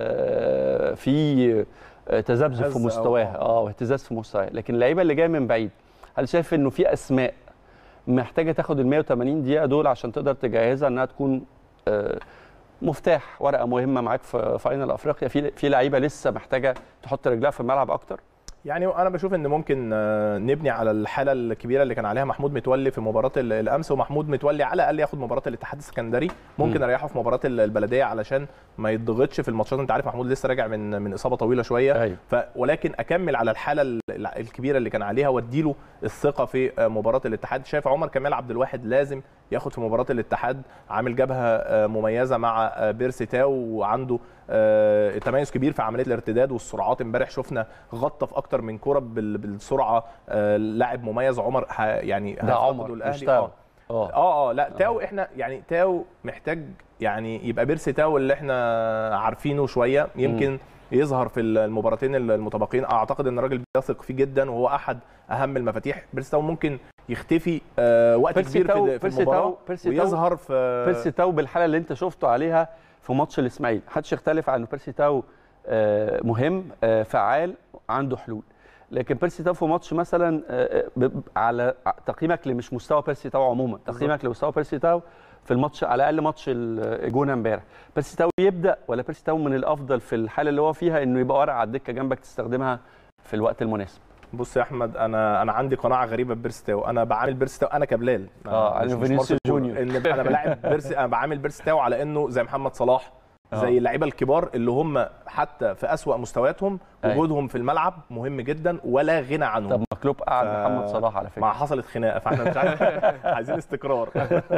آه، في آه، تذبذب هز في أو- مستواها اه واهتزاز في مستواها لكن اللعيبه اللي جايه من بعيد هل شايف انه في اسماء محتاجه تاخد ال 180 دقيقه دول عشان تقدر تجهزها انها تكون آه، مفتاح ورقه مهمه معاك في فاينل افريقيا في في لعيبه لسه محتاجه تحط رجلها في الملعب اكتر يعني انا بشوف ان ممكن آه، نبني على الحاله الكبيره اللي كان عليها محمود متولي في مباراه ال- الامس ومحمود متولي على الاقل ياخد مباراه الاتحاد السكندري ممكن مم. اريحه في مباراه ال- البلديه علشان ما يضغطش في الماتشات انت عارف محمود لسه راجع من من اصابه طويله شويه ايوه ف ولكن اكمل على الحاله ال- ال- الكبيره اللي كان عليها واديله الثقه في آه، مباراه الاتحاد شايف عمر كمال عبد الواحد لازم ياخد في مباراه الاتحاد عامل جبهه آه، مميزه مع آه، بيرسي تاو وعنده آه، تميز كبير في عمليه الارتداد والسرعات امبارح شفنا غطى في اكتر من كره بال- بالسرعه آه، لاعب مميز عمر ه- يعني ده هيفتقده عمر مش الأهلي. تاو آه. اه اه اه لا تاو احنا يعني تاو محتاج يعني يبقى بيرسي تاو اللي احنا عارفينه شويه يمكن يظهر في المباراتين المتبقين اعتقد ان الراجل بيثق فيه جدا وهو احد اهم المفاتيح بيرسي تاو ممكن يختفي آه وقت بيرسي كبير تاو- في, في بيرسي المباراه تاو- بيرسي تاو- ويظهر في بيرسي تاو بالحاله اللي انت شفته عليها في ماتش الاسماعيلي محدش يختلف عن انه بيرسي تاو آه، مهم آه، فعال عنده حلول لكن بيرسي تاو في ماتش مثلا آه، ب- على تقييمك لمش مستوى بيرسي تاو عموما تقييمك لمستوى بيرسي تاو في الماتش على الاقل ماتش الجونه امبارح بيرسي تاو يبدا ولا بيرسي تاو من الافضل في الحاله اللي هو فيها انه يبقى ورقه على الدكه جنبك تستخدمها في الوقت المناسب بص يا احمد انا انا عندي قناعه غريبه ببيرسي تاو انا بعامل بيرسي تاو انا كبلال آه، مش- أنا مش فينيسيوس مارسيل كولر. جونيور. ان انا بلاعب بيرسي انا بعامل بيرسي تاو على انه زي محمد صلاح آه. زي اللعيبه الكبار اللي هم حتى في اسوا مستوياتهم أيوة. وجودهم في الملعب مهم جدا ولا غنى عنهم طب ما كلوب قعد ف- محمد صلاح على فكره مع حصلت خناقه فاحنا مش عارف عايزين استقرار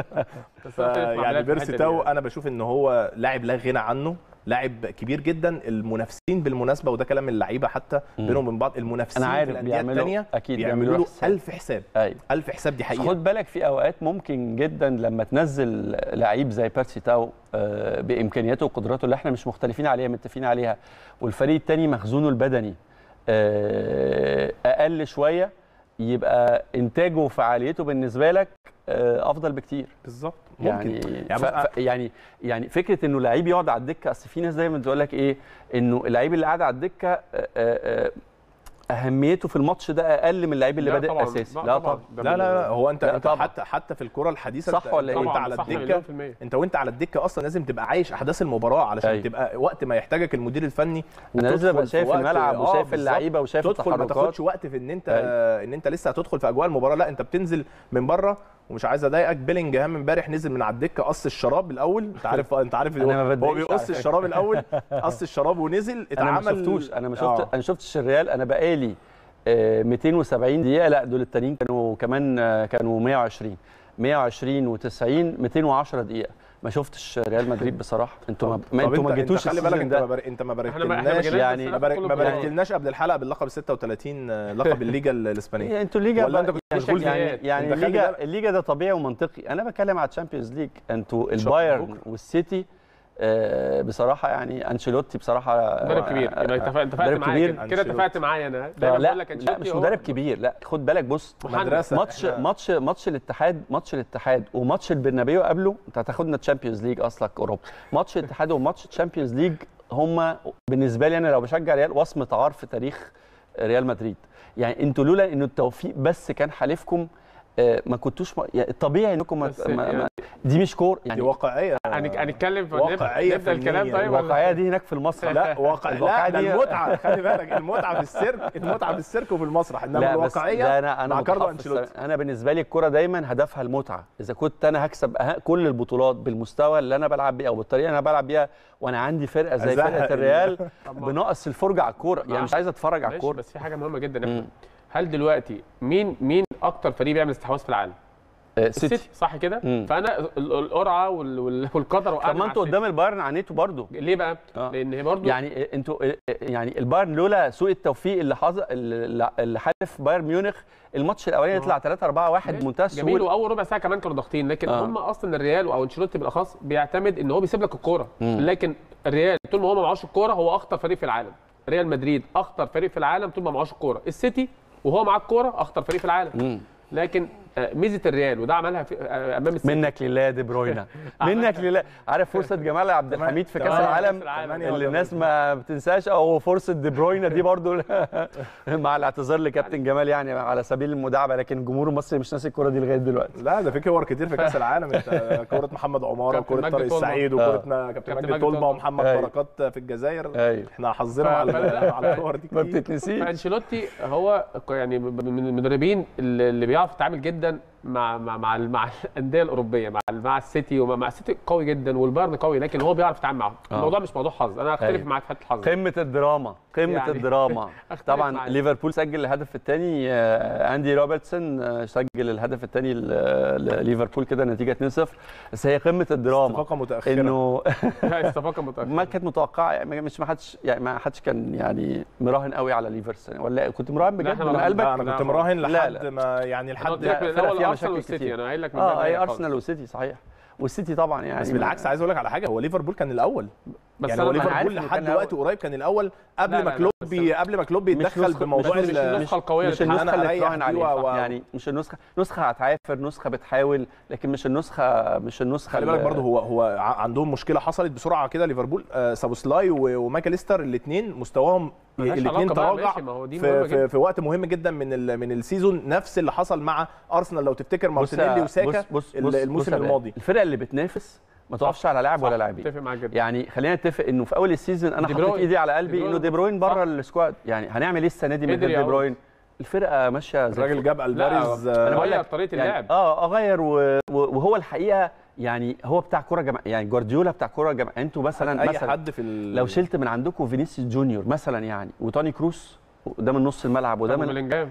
بس أنا أختلف مع يعني بلال في بيرسي الحتة دي تاو يعني. انا بشوف ان هو لاعب لا غنى عنه لاعب كبير جدا المنافسين بالمناسبه وده كلام اللعيبه حتى مم. بينهم وبين بعض المنافسين انا عارف في الانديه بيعملوا الثانيه اكيد بيعملوا له حساب. 1000 حساب ايوه 1000 حساب دي حقيقه خد بالك في اوقات ممكن جدا لما تنزل لعيب زي بيرسي تاو آه، بامكانياته وقدراته اللي احنا مش مختلفين عليها متفقين عليها والفريق التاني مخزونه البدني آه، اقل شويه يبقى انتاجه وفعاليته بالنسبه لك آه، افضل بكتير بالظبط يعني ممكن يعني, بص- ف... ف... يعني يعني فكره انه لعيب يقعد على الدكه اصل في ناس دايما تقول لك ايه انه اللعيب اللي قاعد على الدكه آه، آه، آه، اهميته في الماتش ده اقل من اللعيب اللي لا بادئ طبعاً، اساسي لا لا طبعاً. طبعا ده لا لا لا هو انت, لا انت طبعاً. حتى حتى في الكره الحديثه صح انت- ولا انت إيه؟ وانت طبعاً، على صح الدكه مليون في المية. انت وانت على الدكه اصلا لازم تبقى عايش احداث المباراه علشان أيوة. تبقى وقت ما يحتاجك المدير الفني انا لازم ابقى تدخل في شايف وقت- الملعب آه، وشايف بالظبط. اللعيبه وشايف تدخل ما التحركات تاخدش وقت في ان انت أيوة. ان انت لسه هتدخل في اجواء المباراه لا انت بتنزل من بره ومش عايز اضايقك بيلينجهام امبارح نزل من على الدكه قص الشراب الاول انت عارف انت عارف أنا ما هو- هو بتضايقش بيقص على فكرة. الشراب الاول قص الشراب ونزل انا اتعمل ما شفتوش انا ما شفت آه. انا ما شفتش الريال انا بقالي آه، 270 دقيقه لا دول التانيين كانوا كمان آه، كانوا 120 120 و90 210 دقيقه ما شفتش ريال مدريد بصراحه انتوا ما, ما طب انتوا ما انت- جيتوش انت خلي بالك السيزون انت ده ما بار- انت ما احنا ما احنا ما باركتلناش جيناش يعني بس ما ناخد بارك- كله ما بالراحة. باركتلناش قبل الحلقه باللقب 36 لقب الليجا الاسبانيه إيه، انتوا الليجا ولا بقى- انت كنت يعني- مشغول في يعني إيه؟ يعني انت خلي الليجا بالك. الليجا ده طبيعي ومنطقي انا بتكلم على الشامبيونز ليج انتوا شكراً. البايرن والسيتي آه، بصراحه يعني انشيلوتي بصراحه مدرب كبير يبقى اتفق- اتفقت مدرب معايا كبير. كده كده اتفقت معايا انا لا دايما لا, بقول لك لا أنشيلوتي مش هو- مدرب كبير لا خد بالك بص محنك. مدرسة. ماتش إحنا- ماتش ماتش الاتحاد ماتش الاتحاد وماتش البرنابيو قبله انت هتاخدنا تشامبيونز ليج اصلك اوروبا ماتش الاتحاد وماتش تشامبيونز ليج هما بالنسبه لي انا لو بشجع ريال وصمه عار في تاريخ ريال مدريد يعني انتوا لولا انه التوفيق بس كان حالفكم آه، ما كنتوش م... يعني الطبيعي انكم ما... بس ما... يعني- ما... دي مش كور دي يعني واقعيه هنك- هنتكلم في واقعية نبدا الكلام فنية. طيب ولا الواقعيه دي هناك في المسرح لا واقع الواقعية لا ده دي- المتعه خلي بالك المتعه في السيرك المتعه في السيرك وفي المسرح انما لا بس الواقعيه ده انا انا مع كارلو متحفظ انشيلوتي انا بالنسبه لي الكوره دايما هدفها المتعه اذا كنت انا هكسب أه- كل البطولات بالمستوى اللي انا بلعب بيه او بالطريقه اللي انا بلعب بيها وانا عندي فرقه زي أزهق فرقه ال- الريال طب ما- بنقص الفرجه على الكوره يعني مع- مش عايز اتفرج على ماشي الكوره بس في حاجه مهمه جدا يا مم. أحمد. هل دلوقتي مين مين اكتر فريق بيعمل استحواذ في العالم؟ آه، السيتي سيتي صح كده؟ مم. فانا ال- ال- القرعه وال- وال- والقدر وقعنا طب ما مع انتوا السيتي. قدام البايرن عانيتوا برضو ليه بقى؟ آه. لان هي برضه يعني آه، انتوا آه، آه، يعني البايرن لولا سوء التوفيق اللي حصل اللي اللي حدث بايرن ميونخ الماتش الاولاني آه. يطلع 3 4 1 بمنتهى جميل السهوله واول ربع ساعه كمان كانوا ضاغطين لكن آه. هم اصلا الريال او انشيلوتي بالاخص بيعتمد ان هو بيسيب لك الكوره مم. لكن الريال طول ما هو ما معهوش الكوره هو اخطر فريق في العالم ريال مدريد اخطر فريق في العالم طول ما معهوش الكوره السيتي وهو معاه الكوره اخطر فريق في العالم مم. لكن آه، ميزه الريال وده عملها في آه، امام السيتي منك لله يا دي بروينا منك لله عارف فرصه جمال عبد الحميد في كاس تمام. العالم كأس العالم. اللي الناس ما بتنساش او فرصه دي بروينا دي برضو مع الاعتذار لكابتن جمال يعني على سبيل المداعبه لكن الجمهور المصري مش ناسي الكوره دي لغايه دلوقتي لا ده في كور كتير في كاس العالم انت كوره محمد عماره كابتن وكوره مجدي طارق طلبة. السعيد وكوره كابتن كابتن مجدي مجدي طلبه طلبة. ومحمد أيوة. بركات في الجزائر ايوه احنا حظنا على فلا- على الكور دي ما كتير بتتنسيش فانشيلوتي هو يعني من المدربين اللي اللي بيعرف يتعامل جدا مع مع مع, مع الانديه الاوروبيه مع مع السيتي ومع مع السيتي قوي جدا والبايرن قوي لكن هو بيعرف يتعامل معاهم آه. الموضوع مش موضوع حظ انا اختلف أيوة. معاك في حته الحظ قمه الدراما قمه يعني الدراما أختلف طبعا معاك. ليفربول سجل الهدف الثاني اندي روبرتسون آه، سجل الهدف الثاني لليفربول كده نتيجه 2-0 بس هي قمه الدراما استفاقه متاخره انه الصفقه متاخره ما كانت متوقعه يعني مش ما حدش يعني ما حدش كان يعني مراهن قوي على ليفرس ولا كنت مراهن لا، بجد احنا من ما قلبك لا انا كنت لا، مراهن لا، لحد لا. ما يعني انا لحد قلت لك من فرق الاول فيها ارسنال مشاكل والسيتي كتير. انا قايل لك من اه البداية اي خالص. ارسنال والسيتي صحيح والسيتي طبعا يعني بس بالعكس عايز اقول لك على حاجه هو ليفربول كان الاول بس يعني أنا هو ما- أنا عارف ليفربول إنه لحد كان وقت قريب كان الاول قبل لا، ما لا، لا، كلوب بس بي قبل ما كلوب مش يتدخل نسخة- بموضوع مش- مش ال- النسخه القويه مش اللي النسخه أنا اللي أريح تراهن دي عليها و- و- يعني مش النسخه نسخه هتعافر نسخه بتحاول لكن مش النسخه مش النسخه خلي بالك اللي- برضه هو هو ع- عندهم مشكله حصلت بسرعه كده ليفربول آه سابوسلاي و- وماكاليستر الاثنين مستواهم ملهاش الاثنين علاقة بقى، تراجع ماشي، ما هو دي مهمة في, جدا. في, في وقت مهم جدا من ال- من السيزون نفس اللي حصل مع ارسنال لو تفتكر بص يا- مارتينيلي وساكا بص بص ال- بص الموسم بص يا بقى. الماضي الفرقه اللي بتنافس ما تقفش على لاعب ولا لاعبين اتفق معاك جدا يعني خلينا نتفق انه في اول السيزون انا دي حطيت بروين. ايدي على دي قلبي بروين. انه دي بروين صح. بره السكواد يعني هنعمل ايه السنه دي من قدر غير دي يعود. بروين الفرقه ماشيه زي الراجل الفل. جاب الفاريز انا آه، بقول غير لك طريقه يعني اللعب اه اغير و- و- وهو الحقيقه يعني هو بتاع كوره جماعيه يعني جوارديولا بتاع كوره جماعيه انتوا مثلا اي مثلا حد في ال... لو شلت من عندكم فينيسيوس جونيور مثلا يعني وتوني كروس ده من نص الملعب وده طب من وبلينجهام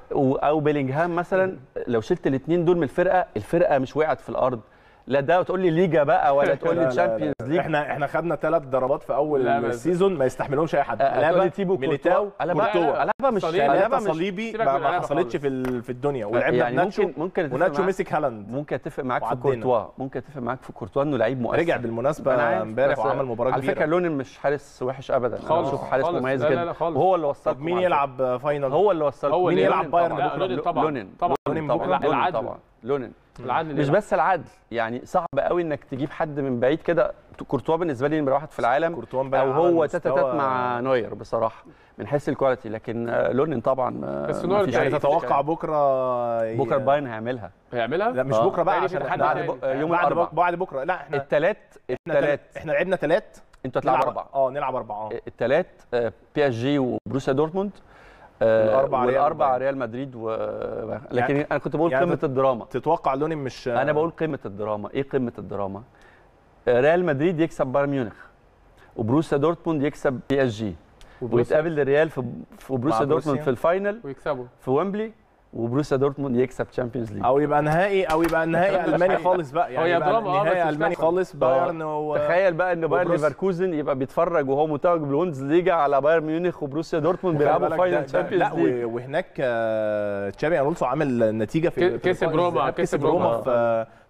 او بيلينجهام مثلا لو شلت الاثنين دول من الفرقه الفرقه مش وقعت في الارض لا ده تقول لي ليجا بقى ولا تقول لا، لي لا، تشامبيونز لا. ليج احنا احنا خدنا ثلاث ضربات في اول لا، بس- السيزون ما يستحملهمش اي حد هتقول لي تيبو ميليتاو ألابا كورتوا ألابا مش صليبي. ألابا ثلاثة مش صليبي سيبك ما من ما ألابا حصلتش خالص. في ال- في الدنيا ولعبنا يعني بناتشو ممكن ممكن أتفق وناتشو معاك- مسك هالاند ممكن اتفق معاك في وعدينا. كورتوا ممكن اتفق معاك في كورتوا انه لعيب مؤثر رجع أنا بالمناسبه عارف، امبارح بس وعمل مباراه على فكره كبيره لونين مش حارس وحش ابدا أنا خالص، بشوفه حارس خالص. مميز لا، لا، جدا لا، خالص. وهو اللي وصلكم طب مين على يلعب فاينل فكرة. هو اللي وصلكم هو مين اللي يلعب بايرن لا، بكرة؟ لونين طبعا لونين طبعا لونين بكرة؟ طبعا لونين العدل. طبعا لونين العدل مش يلعب. بس العدل يعني صعب قوي انك تجيب حد من بعيد كده كورتوا بالنسبه لي نمره واحد في العالم كورتوا امبارح او عمل هو مستوى- تاتا تات مع نوير بصراحه من حيث الكواليتي لكن آه، لونين طبعا آه، بس ما نوير فيش يعني يعني أي- تتوقع بكره ي- بكره البايرن هيعملها هيعملها لا مش آه. بكره بقى تاني في عشان تحدي بعد تاني. بك- يوم بعد الأربعاء. بك- بعد بكره لا احنا الثلاث احنا الثلاث تل- احنا لعبنا ثلاث انتوا هتلعبوا اربعه اه نلعب اربعه اه الثلاث بي اس جي وبروسيا دورتموند آه، والأربعة ريال والاربعه مدريد. ريال مدريد و... لكن انا كنت بقول يعني قمه تت- الدراما تتوقع لونين مش انا بقول قمه الدراما ايه قمه الدراما آه، ريال مدريد يكسب بايرن ميونخ وبروسيا دورتموند يكسب بي اس جي ويتقابل الريال في في بروسيا مع دورتموند بروسيا. في الفاينل ويكسبوا في ويمبلي وبروسيا دورتموند يكسب تشامبيونز ليج او يبقى نهائي او يبقى نهائي مش الماني حقيقة. خالص بقى يعني هي يبقى دراما، آه، بس نهائي مش الماني تحصل. خالص بايرن و تخيل بقى ان بايرن وبروسيا. ليفركوزن يبقى بيتفرج وهو متوج بالبوندز ليجا على بايرن ميونخ وبروسيا دورتموند خلي بيلعبوا بالك فاينل ده- ده- تشامبيونز لا ليج و- وهناك آه، تشابي الونسو عمل نتيجه في ك- في كسب لقاء روما، الذهاب، كسب كسب روما روما. في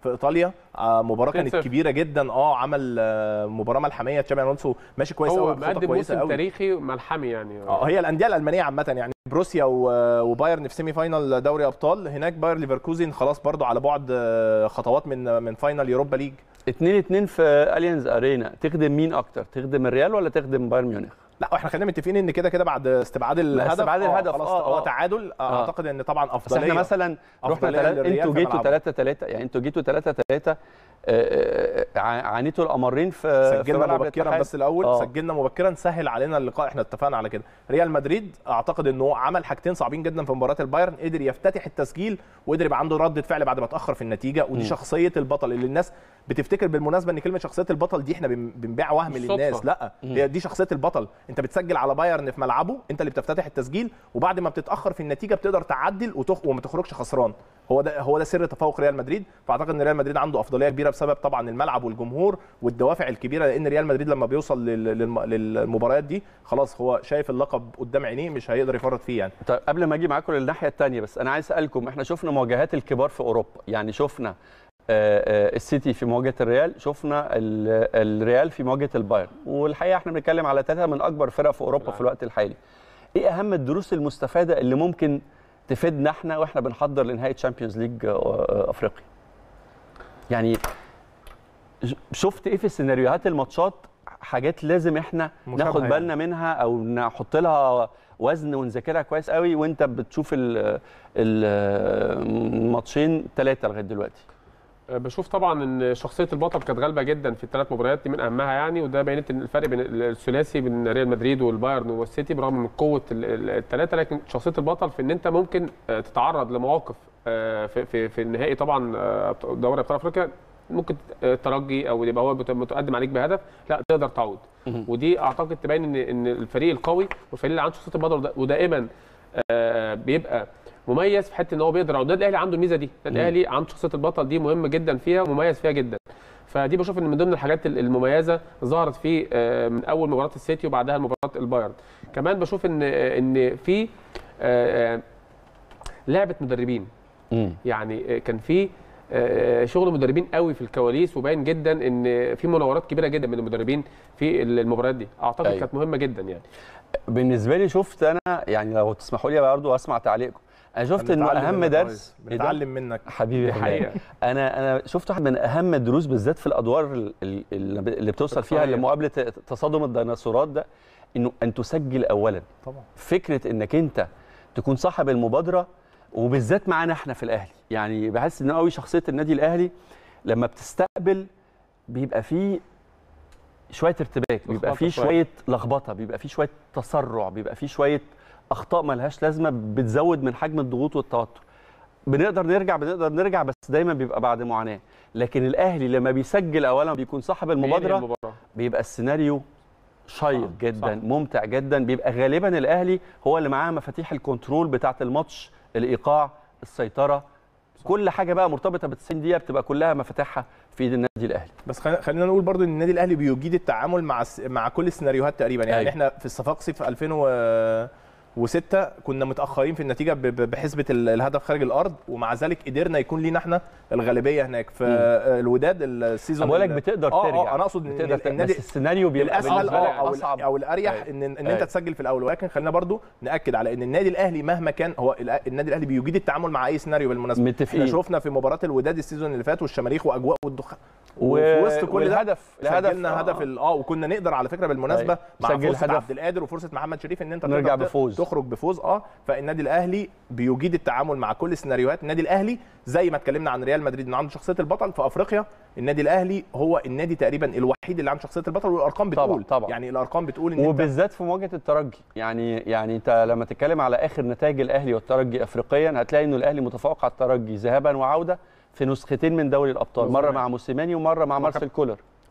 في ايطاليا آه، مباراه كانت 2-0. كبيره جدا اه عمل آه، مباراه ملحميه تشابي الونسو ماشي كويس هو قوي بخطه مقدم كويسه موسم قوي تاريخي ملحمي يعني اه هي الانديه الالمانيه عامه يعني بروسيا و- وبايرن في سيمي فاينال دوري ابطال هناك باير ليفركوزن خلاص برضو على بعد آه، خطوات من من فاينال يوروبا ليج 2 2 في اليانز ارينا تخدم مين اكتر تخدم الريال ولا تخدم بايرن ميونخ لا احنا خلينا متفقين ان كده كده بعد استبعاد الهدف استبعاد آه، الهدف، خلاص آه، هو آه. تعادل آه. آه. اعتقد ان طبعا بس افضليه احنا مثلا رحنا أفضلية تلاتة للريال انتوا في جيتوا ملعبه. 3 3 يعني انتوا جيتوا 3 3 عانيتوا الامرين في في سجلنا ملعب مبكرا الاتحاد. بس الاول آه. سجلنا مبكرا سهل علينا اللقاء احنا اتفقنا على كده ريال مدريد اعتقد انه عمل حاجتين صعبين جدا في مباراه البايرن قدر يفتتح التسجيل وقدر يبقى عنده رده فعل بعد ما اتاخر في النتيجه ودي مم. شخصيه البطل اللي الناس بتفتكر بالمناسبه ان كلمه شخصيه البطل دي احنا بن- بنبيع وهم مش للناس صدفة. لا مم. هي دي شخصيه البطل انت بتسجل على بايرن في ملعبه انت اللي بتفتتح التسجيل وبعد ما بتتاخر في النتيجه بتقدر تعدل وتخ... وما تخرجش خسران هو ده هو ده سر تفوق ريال مدريد فاعتقد ان ريال مدريد عنده افضليه كبيره بسبب طبعا الملعب والجمهور والدوافع الكبيره لان ريال مدريد لما بيوصل لل- للم- للمباريات دي خلاص هو شايف اللقب قدام عينيه مش هيقدر يفرط فيه يعني طيب قبل ما اجي معاكم للناحيه الثانيه بس انا عايز اسالكم احنا شفنا مواجهات الكبار في اوروبا يعني شفنا آه، آه، السيتي في مواجهه الريال شفنا ال- الريال في مواجهه البايرن والحقيقه احنا بنتكلم على ثلاثه من اكبر فرق في اوروبا في الوقت الحالي ايه اهم الدروس المستفاده اللي ممكن تفيدنا احنا واحنا بنحضر لنهائي تشامبيونز ليج افريقيا يعني ش- شفت ايه في سيناريوهات الماتشات حاجات لازم احنا مشابهة ناخد يعني. بالنا منها او نحط لها وزن ونذاكرها كويس قوي وانت بتشوف ال- ال- الماتشين ثلاثه لغايه دلوقتي بشوف طبعا ان شخصيه البطل كانت غالبه جدا في الثلاث مباريات دي من اهمها يعني وده بينت ان الفرق بين الثلاثي بين ريال مدريد والبايرن والسيتي برغم من قوه الثلاثه لكن شخصيه البطل في ان انت ممكن آه، تتعرض لمواقف آه، في في في النهائي طبعا آه، دوري ابطال افريقيا ممكن آه، ترجي او يبقى هو متقدم عليك بهدف لا تقدر تعود مهم. ودي اعتقد تبين ان ان الفريق القوي والفريق اللي عنده شخصيه البطل ودا- ودائما آه، بيبقى مميز في حته ان هو بيقدر يعود النادي الاهلي عنده الميزه دي النادي مم. الاهلي عنده شخصيه البطل دي مهمه جدا فيها ومميز فيها جدا فدي بشوف ان من ضمن الحاجات ال- المميزه ظهرت في آه، من اول مباراه السيتي وبعدها مباراه البايرن كمان بشوف ان آه، ان في آه، آه، لعبه مدربين مم. يعني آه، كان في آه، شغل مدربين قوي في الكواليس وباين جدا ان في مناورات كبيره جدا من المدربين في المباريات دي اعتقد أيوة. كانت مهمه جدا يعني بالنسبه لي شفت انا يعني لو تسمحوا لي برضه اسمع تعليقكم انا شفت انه بنتعلم اهم منك درس كويس. إيه ده؟ بنتعلم منك حبيبي دي يا حقيقة. حقيقة. انا انا شفت واحد من اهم الدروس بالذات في الادوار ال- ال- اللي بتوصل فيها الإقصائية. لمقابله تصادم الديناصورات ده انه ان تسجل اولا طبعا فكره انك انت تكون صاحب المبادره وبالذات معانا احنا في الاهلي يعني بحس ان قوي شخصيه النادي الاهلي لما بتستقبل بيبقى فيه شويه ارتباك بيبقى لخبطة فيه شوية. شويه لخبطه بيبقى فيه شويه تسرع بيبقى فيه شويه اخطاء ملهاش لازمه بتزود من حجم الضغوط والتوتر بنقدر نرجع بنقدر نرجع بس دايما بيبقى بعد معاناه لكن الاهلي لما بيسجل اولا بيكون صاحب المبادره المباراه بيبقى السيناريو شيق صح، جدا صح. ممتع جدا بيبقى غالبا الاهلي هو اللي معاه مفاتيح الكنترول بتاعه الماتش الايقاع السيطره كل حاجه بقى مرتبطه بال 90 دقيقه بتبقى كلها مفاتيحها في ايد النادي الاهلي بس خلينا- خلينا نقول برضو ان النادي الاهلي بيجيد التعامل مع الس- مع كل السيناريوهات تقريبا يعني أيوة. احنا في الصفاقسي في 2006 كنا متاخرين في النتيجه ب- ب- بحسبه ال- الهدف خارج الارض ومع ذلك قدرنا يكون لينا احنا الغالبيه هناك في الوداد السيزون بقول لك ال- بتقدر آه، ترجع آه، انا اقصد ان بتقدر ت- النادي بس السيناريو بيبقى الاسهل بالنسبة لك اه او اصعب او الاريح أيوة. ان ان أيوة. انت تسجل في الاول ولكن خلينا برضو ناكد على ان النادي الاهلي مهما كان هو الأ- النادي الاهلي بيجيد التعامل مع اي سيناريو بالمناسبه متفقين. احنا شفنا في مباراه الوداد السيزون اللي فات والشماريخ واجواء والدخان و- وفي وسط كل ده والهدف سجلنا آه. هدف ال- اه وكنا نقدر على فكره بالمناسبه أيوة. مع سجل فرصه هدف. عبد القادر وفرصه محمد شريف ان انت نرجع تقدر ت- بفوز. تخرج بفوز اه فالنادي الاهلي بيجيد التعامل مع كل السيناريوهات النادي الاهلي زي ما اتكلمنا عن ريال مدريد ان عنده شخصيه البطل في افريقيا النادي الاهلي هو النادي تقريبا الوحيد اللي عنده شخصيه البطل والارقام طبعاً، بتقول طبعاً. يعني الارقام بتقول ان انت وبالذات في مواجهه الترجي يعني يعني انت لما تتكلم على اخر نتائج الاهلي والترجي افريقيا هتلاقي انه الاهلي متفوق على الترجي ذهابا وعوده في نسختين من دوري الابطال مره مظبوط. مع موسيماني ومره مع مارسيل كولر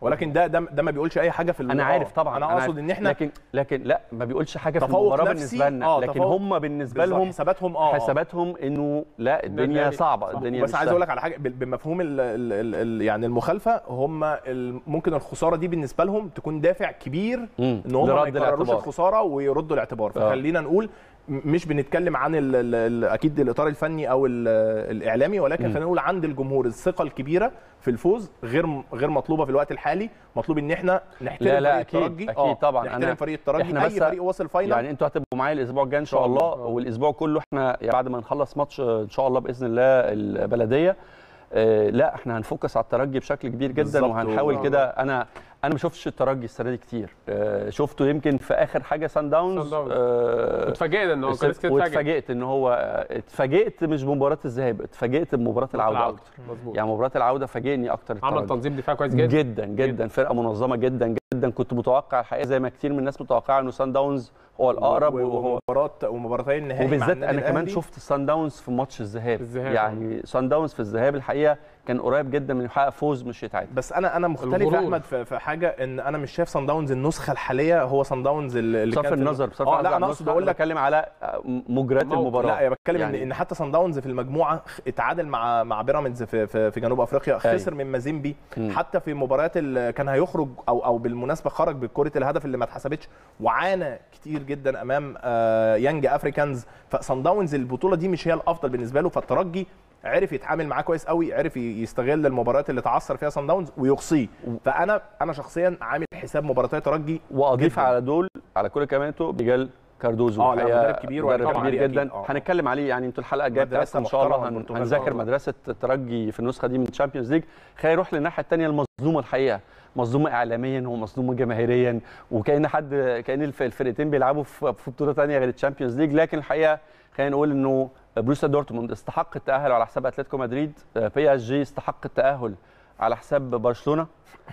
ولكن ده ده, ده ما بيقولش اي حاجه في ال- انا آه. عارف طبعا انا عارف. اقصد ان احنا لكن لكن لا ما بيقولش حاجه في تفوق المباراه نفسي، بالنسبه لنا آه، لكن تفوق. هم بالنسبه بالظبط، لهم حساباتهم اه آه. حساباتهم انه لا الدنيا الأهلي. صعبه صح. الدنيا بس مش عايز سهلة. اقول لك على حاجه بال- بمفهوم ال ال ال ال يعني المخالفه هم ال- ممكن الخساره دي بالنسبه لهم تكون دافع كبير مم. ان هم ما لرد يكرروش الاعتبار. الخساره ويردوا الاعتبار فخلينا نقول م- مش بنتكلم عن ال ال ال اكيد الاطار الفني او ال- الاعلامي ولكن خلينا نقول عند الجمهور الثقه الكبيره في الفوز غير م- غير مطلوبه في الوقت الحالي مطلوب ان احنا نحترم لا، لا، فريق أكيد، الترجي أكيد آه، طبعاً. نحترم أنا- فريق الترجي إحنا اي بس- فريق وصل فاينل يعني انتوا هتبقوا معايا الاسبوع الجاي ان شاء شاء الله الله. والاسبوع كله احنا يعني بعد ما نخلص ماتش ان شاء الله باذن الله البلديه آه، لا احنا هنفوكس على الترجي بشكل كبير جدا بالظبط. وهنحاول آه. كده انا انا ما شفتش الترجي السنه دي كتير آه، شفته يمكن في اخر حاجه سان داونز سان داونز. آه، اتفاجئنا ان هو كان كده اتفاجئ واتفاجئت ان هو اتفاجئت مش بمباراه الذهاب اتفاجئت بمباراه العوده اكتر مظبوط يعني مباراه العوده فاجئني اكتر عمل الترجي تنظيم دفاع كويس جدا جدا جدا, جدا فرقه منظمه جدا جدا كنت متوقع الحقيقه زي ما كتير من الناس متوقعه انه سان داونز هو الاقرب وهو ومباراه ومباراتين النهائي مع وبالذات النادي انا كمان الأهلي. شفت سان داونز في ماتش الذهاب الذهاب، يعني سان داونز في الذهاب الحقيقه كان قريب جدا من يحقق فوز مش يتعادل بس انا انا مختلف الغرور. يا احمد في في حاجه ان انا مش شايف صن داونز النسخه الحاليه هو صن داونز اللي اللي بصرف كان في النظر بصرف اه النظر لا عن انا اقصد النسخة، اقول لك بتكلم على مجريات موقف. المباراه لا يعني بتكلم يعني- ان ان حتى صن داونز في المجموعه خ- اتعادل مع مع بيراميدز في, في في جنوب افريقيا أيوة. خسر من مازيمبي مم. حتى في مباريات اللي كان هيخرج او او بالمناسبه خرج بكره الهدف اللي ما اتحسبتش وعانى كتير جدا امام آه، يانج افريكانز فصن داونز البطوله دي مش هي الافضل بالنسبه له فالترجي عرف يتعامل معاه كويس قوي عرف ي- يستغل المباريات اللي تعثر فيها صن داونز ويقصيه فانا انا شخصيا عامل حساب مباراتي ترجي واضيف جداً. على دول على كل كمانته ميجال كاردوزو آه، لا، الحقيقة مدرب كبير مدرب وهنتكلم كبير عليه جدا أكيد. آه. هنتكلم عليه يعني انتوا الحلقه الجايه مدرسة بتاعتكم ان شاء الله محترمة هن... البرتغال. هنذاكر آه. مدرسه الترجي في النسخه دي من الشامبيونز ليج خلينا نروح للناحيه الثانيه المظلومه الحقيقه مظلومه اعلاميا ومظلومه جماهيريا وكان حد كان الف- الفرقتين بيلعبوا في في بطوله ثانيه غير الشامبيونز ليج لكن الحقيقه خلينا نقول انه بروسيا دورتموند استحق التاهل على حساب اتلتيكو مدريد بي اس جي استحق التاهل على حساب برشلونه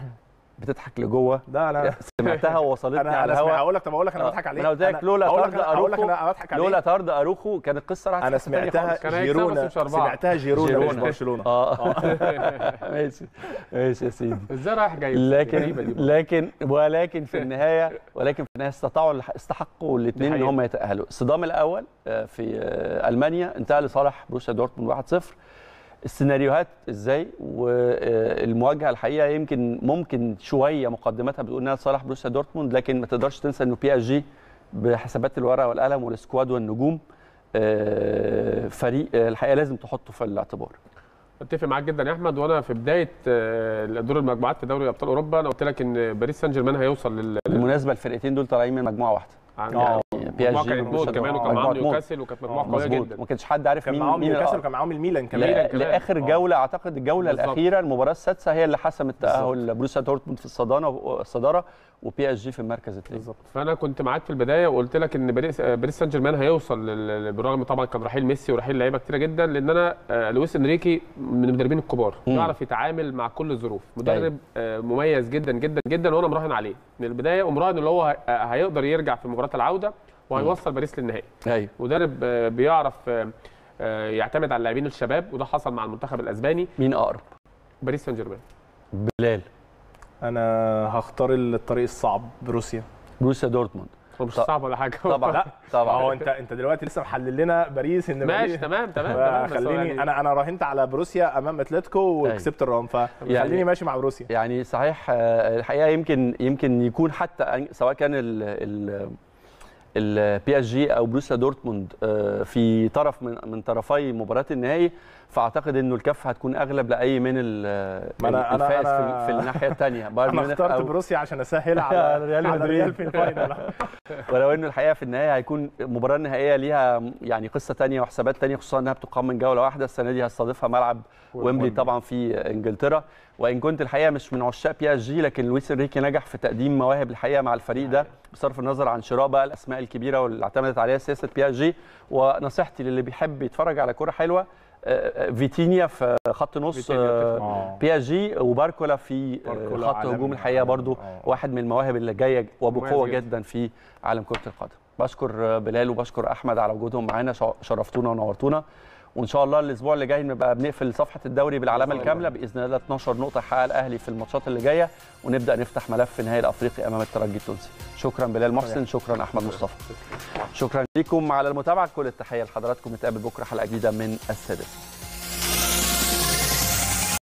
بتضحك لجوه ده انا سمعتها ووصلتني انا على انا الهواء هقول لك طب اقول لك انا آه، بضحك عليه أنا قلت لك أنا- لولا هقول لك طرد أنا- هقول لك أروخو- انا بضحك عليه لولا طرد اروخو كانت القصه راحت انا في حتة تانية سمعتها خالص. كان هيكسبوا بس جيرونا مش أربعة. سمعتها جيرونا مش جيرونا. برشلونه اه ماشي ماشي يا سيدي ازاي رايح جاي لكن غريبة دي. لكن ولكن في النهايه ولكن في النهايه استطاعوا الح- استحقوا الاثنين ان حقيقة. هم يتاهلوا الصدام الاول آه، في آه، المانيا انتهى لصالح بروسيا دورتموند 1-0 السيناريوهات ازاي والمواجهه الحقيقه يمكن ممكن شويه مقدمتها بتقول انها لصالح بروسيا دورتموند لكن ما تقدرش تنسى انه بي اس جي بحسابات الورقه والقلم والسكواد والنجوم آه، فريق آه، الحقيقه لازم تحطه في الاعتبار اتفق معاك جدا يا احمد وانا في بدايه آه، دور المجموعات في دوري ابطال اوروبا انا قلت لك ان باريس سان جيرمان هيوصل لل بالمناسبه الفرقتين دول طالعين من مجموعه واحده عن- آه. بي اس مجموعه جي كانت موت كمان وكان مجموعة معاهم موت. نيوكاسل وكانت مجموعه قويه مظبوط جدا ما كانش حد عارف كان مين معاهم مين نيوكاسل الأقرب. وكان معاهم الميلان كمان ميلان لا- كمان. لاخر آه. جوله اعتقد الجوله بالظبط. الاخيره المباراه السادسه هي اللي حسمت تاهل بروسيا دورتموند في الصداره الصداره وبي اس جي في المركز الثاني بالظبط فانا كنت معاك في البدايه وقلت لك ان باريس آه، باريس سان جيرمان هيوصل لل- لل- بالرغم طبعا كان رحيل ميسي ورحيل لعيبه كتيره جدا لان انا آه، لويس انريكي من المدربين الكبار مم. بيعرف يتعامل مع كل الظروف مدرب آه، مميز جدا جدا جدا وانا مراهن عليه من البدايه ومراهن اللي هو ه- آه، هيقدر يرجع في مباراه العوده وهيوصل باريس للنهائي ايوه مدرب آه، بيعرف آه، آه، يعتمد على اللاعبين الشباب وده حصل مع المنتخب الاسباني مين اقرب باريس سان جيرمان بلال انا هختار الطريق الصعب بروسيا بروسيا دورتموند هو مش طب- صعب ولا حاجه طبعا لا طبعا هو انت انت دلوقتي لسه محلل لنا باريس ان ماشي باريس تمام تمام تمام بس هو خليني يعني- انا انا راهنت على بروسيا امام اتلتيكو وكسبت الرام فخليني يعني- ماشي مع بروسيا يعني صحيح آه، الحقيقه يمكن يمكن يكون حتى أن- سواء كان ال ال البي اس جي او بروسيا دورتموند آه، في طرف من من طرفي مباراه النهائي فاعتقد انه الكفه هتكون اغلب لاي من ال- ما أنا- أنا- الفائز في, أنا- في الناحيه الثانيه بايرن انا ميونخ اخترت أو- بروسيا عشان اسهل على على ريال على مدريد. ريال في الفاينل ولو انه الحقيقه في النهايه هيكون المباراه النهائيه ليها يعني قصه تانية وحسابات تانية خصوصا انها بتقام من جوله واحده السنه دي هستضيفها ملعب ويمبلي طبعا في انجلترا وان كنت الحقيقه مش من عشاق بي اس جي لكن لويس انريكي نجح في تقديم مواهب الحقيقه مع الفريق ده بصرف النظر عن شراء بقى الاسماء الكبيره واللي اعتمدت عليها سياسه بي اس جي ونصيحتي للي بيحب يتفرج على كوره حلوه آه، آه، فيتينيا في خط نص فيتينيا آه، بتفرق. بي اس جي وباركولا في باركولا آه، خط عالمي. هجوم الحقيقه برضو آه. واحد من المواهب اللي جايه وبقوه مميز جدا. جدا في عالم كره القدم بشكر بلال وبشكر احمد على وجودهم معانا شرفتونا ونورتونا وان شاء الله الاسبوع اللي جاي نبقى بنقفل صفحه الدوري بالعلامه إن شاء الكامله باذن الله 12 نقطه يحققها الاهلي في الماتشات اللي جايه ونبدا نفتح ملف نهائي الافريقي امام الترجي التونسي شكرا بلال محسن شكرا احمد مصطفى شكرا لكم على المتابعه كل التحيه لحضراتكم نتقابل بكره حلقه جديده من السادسه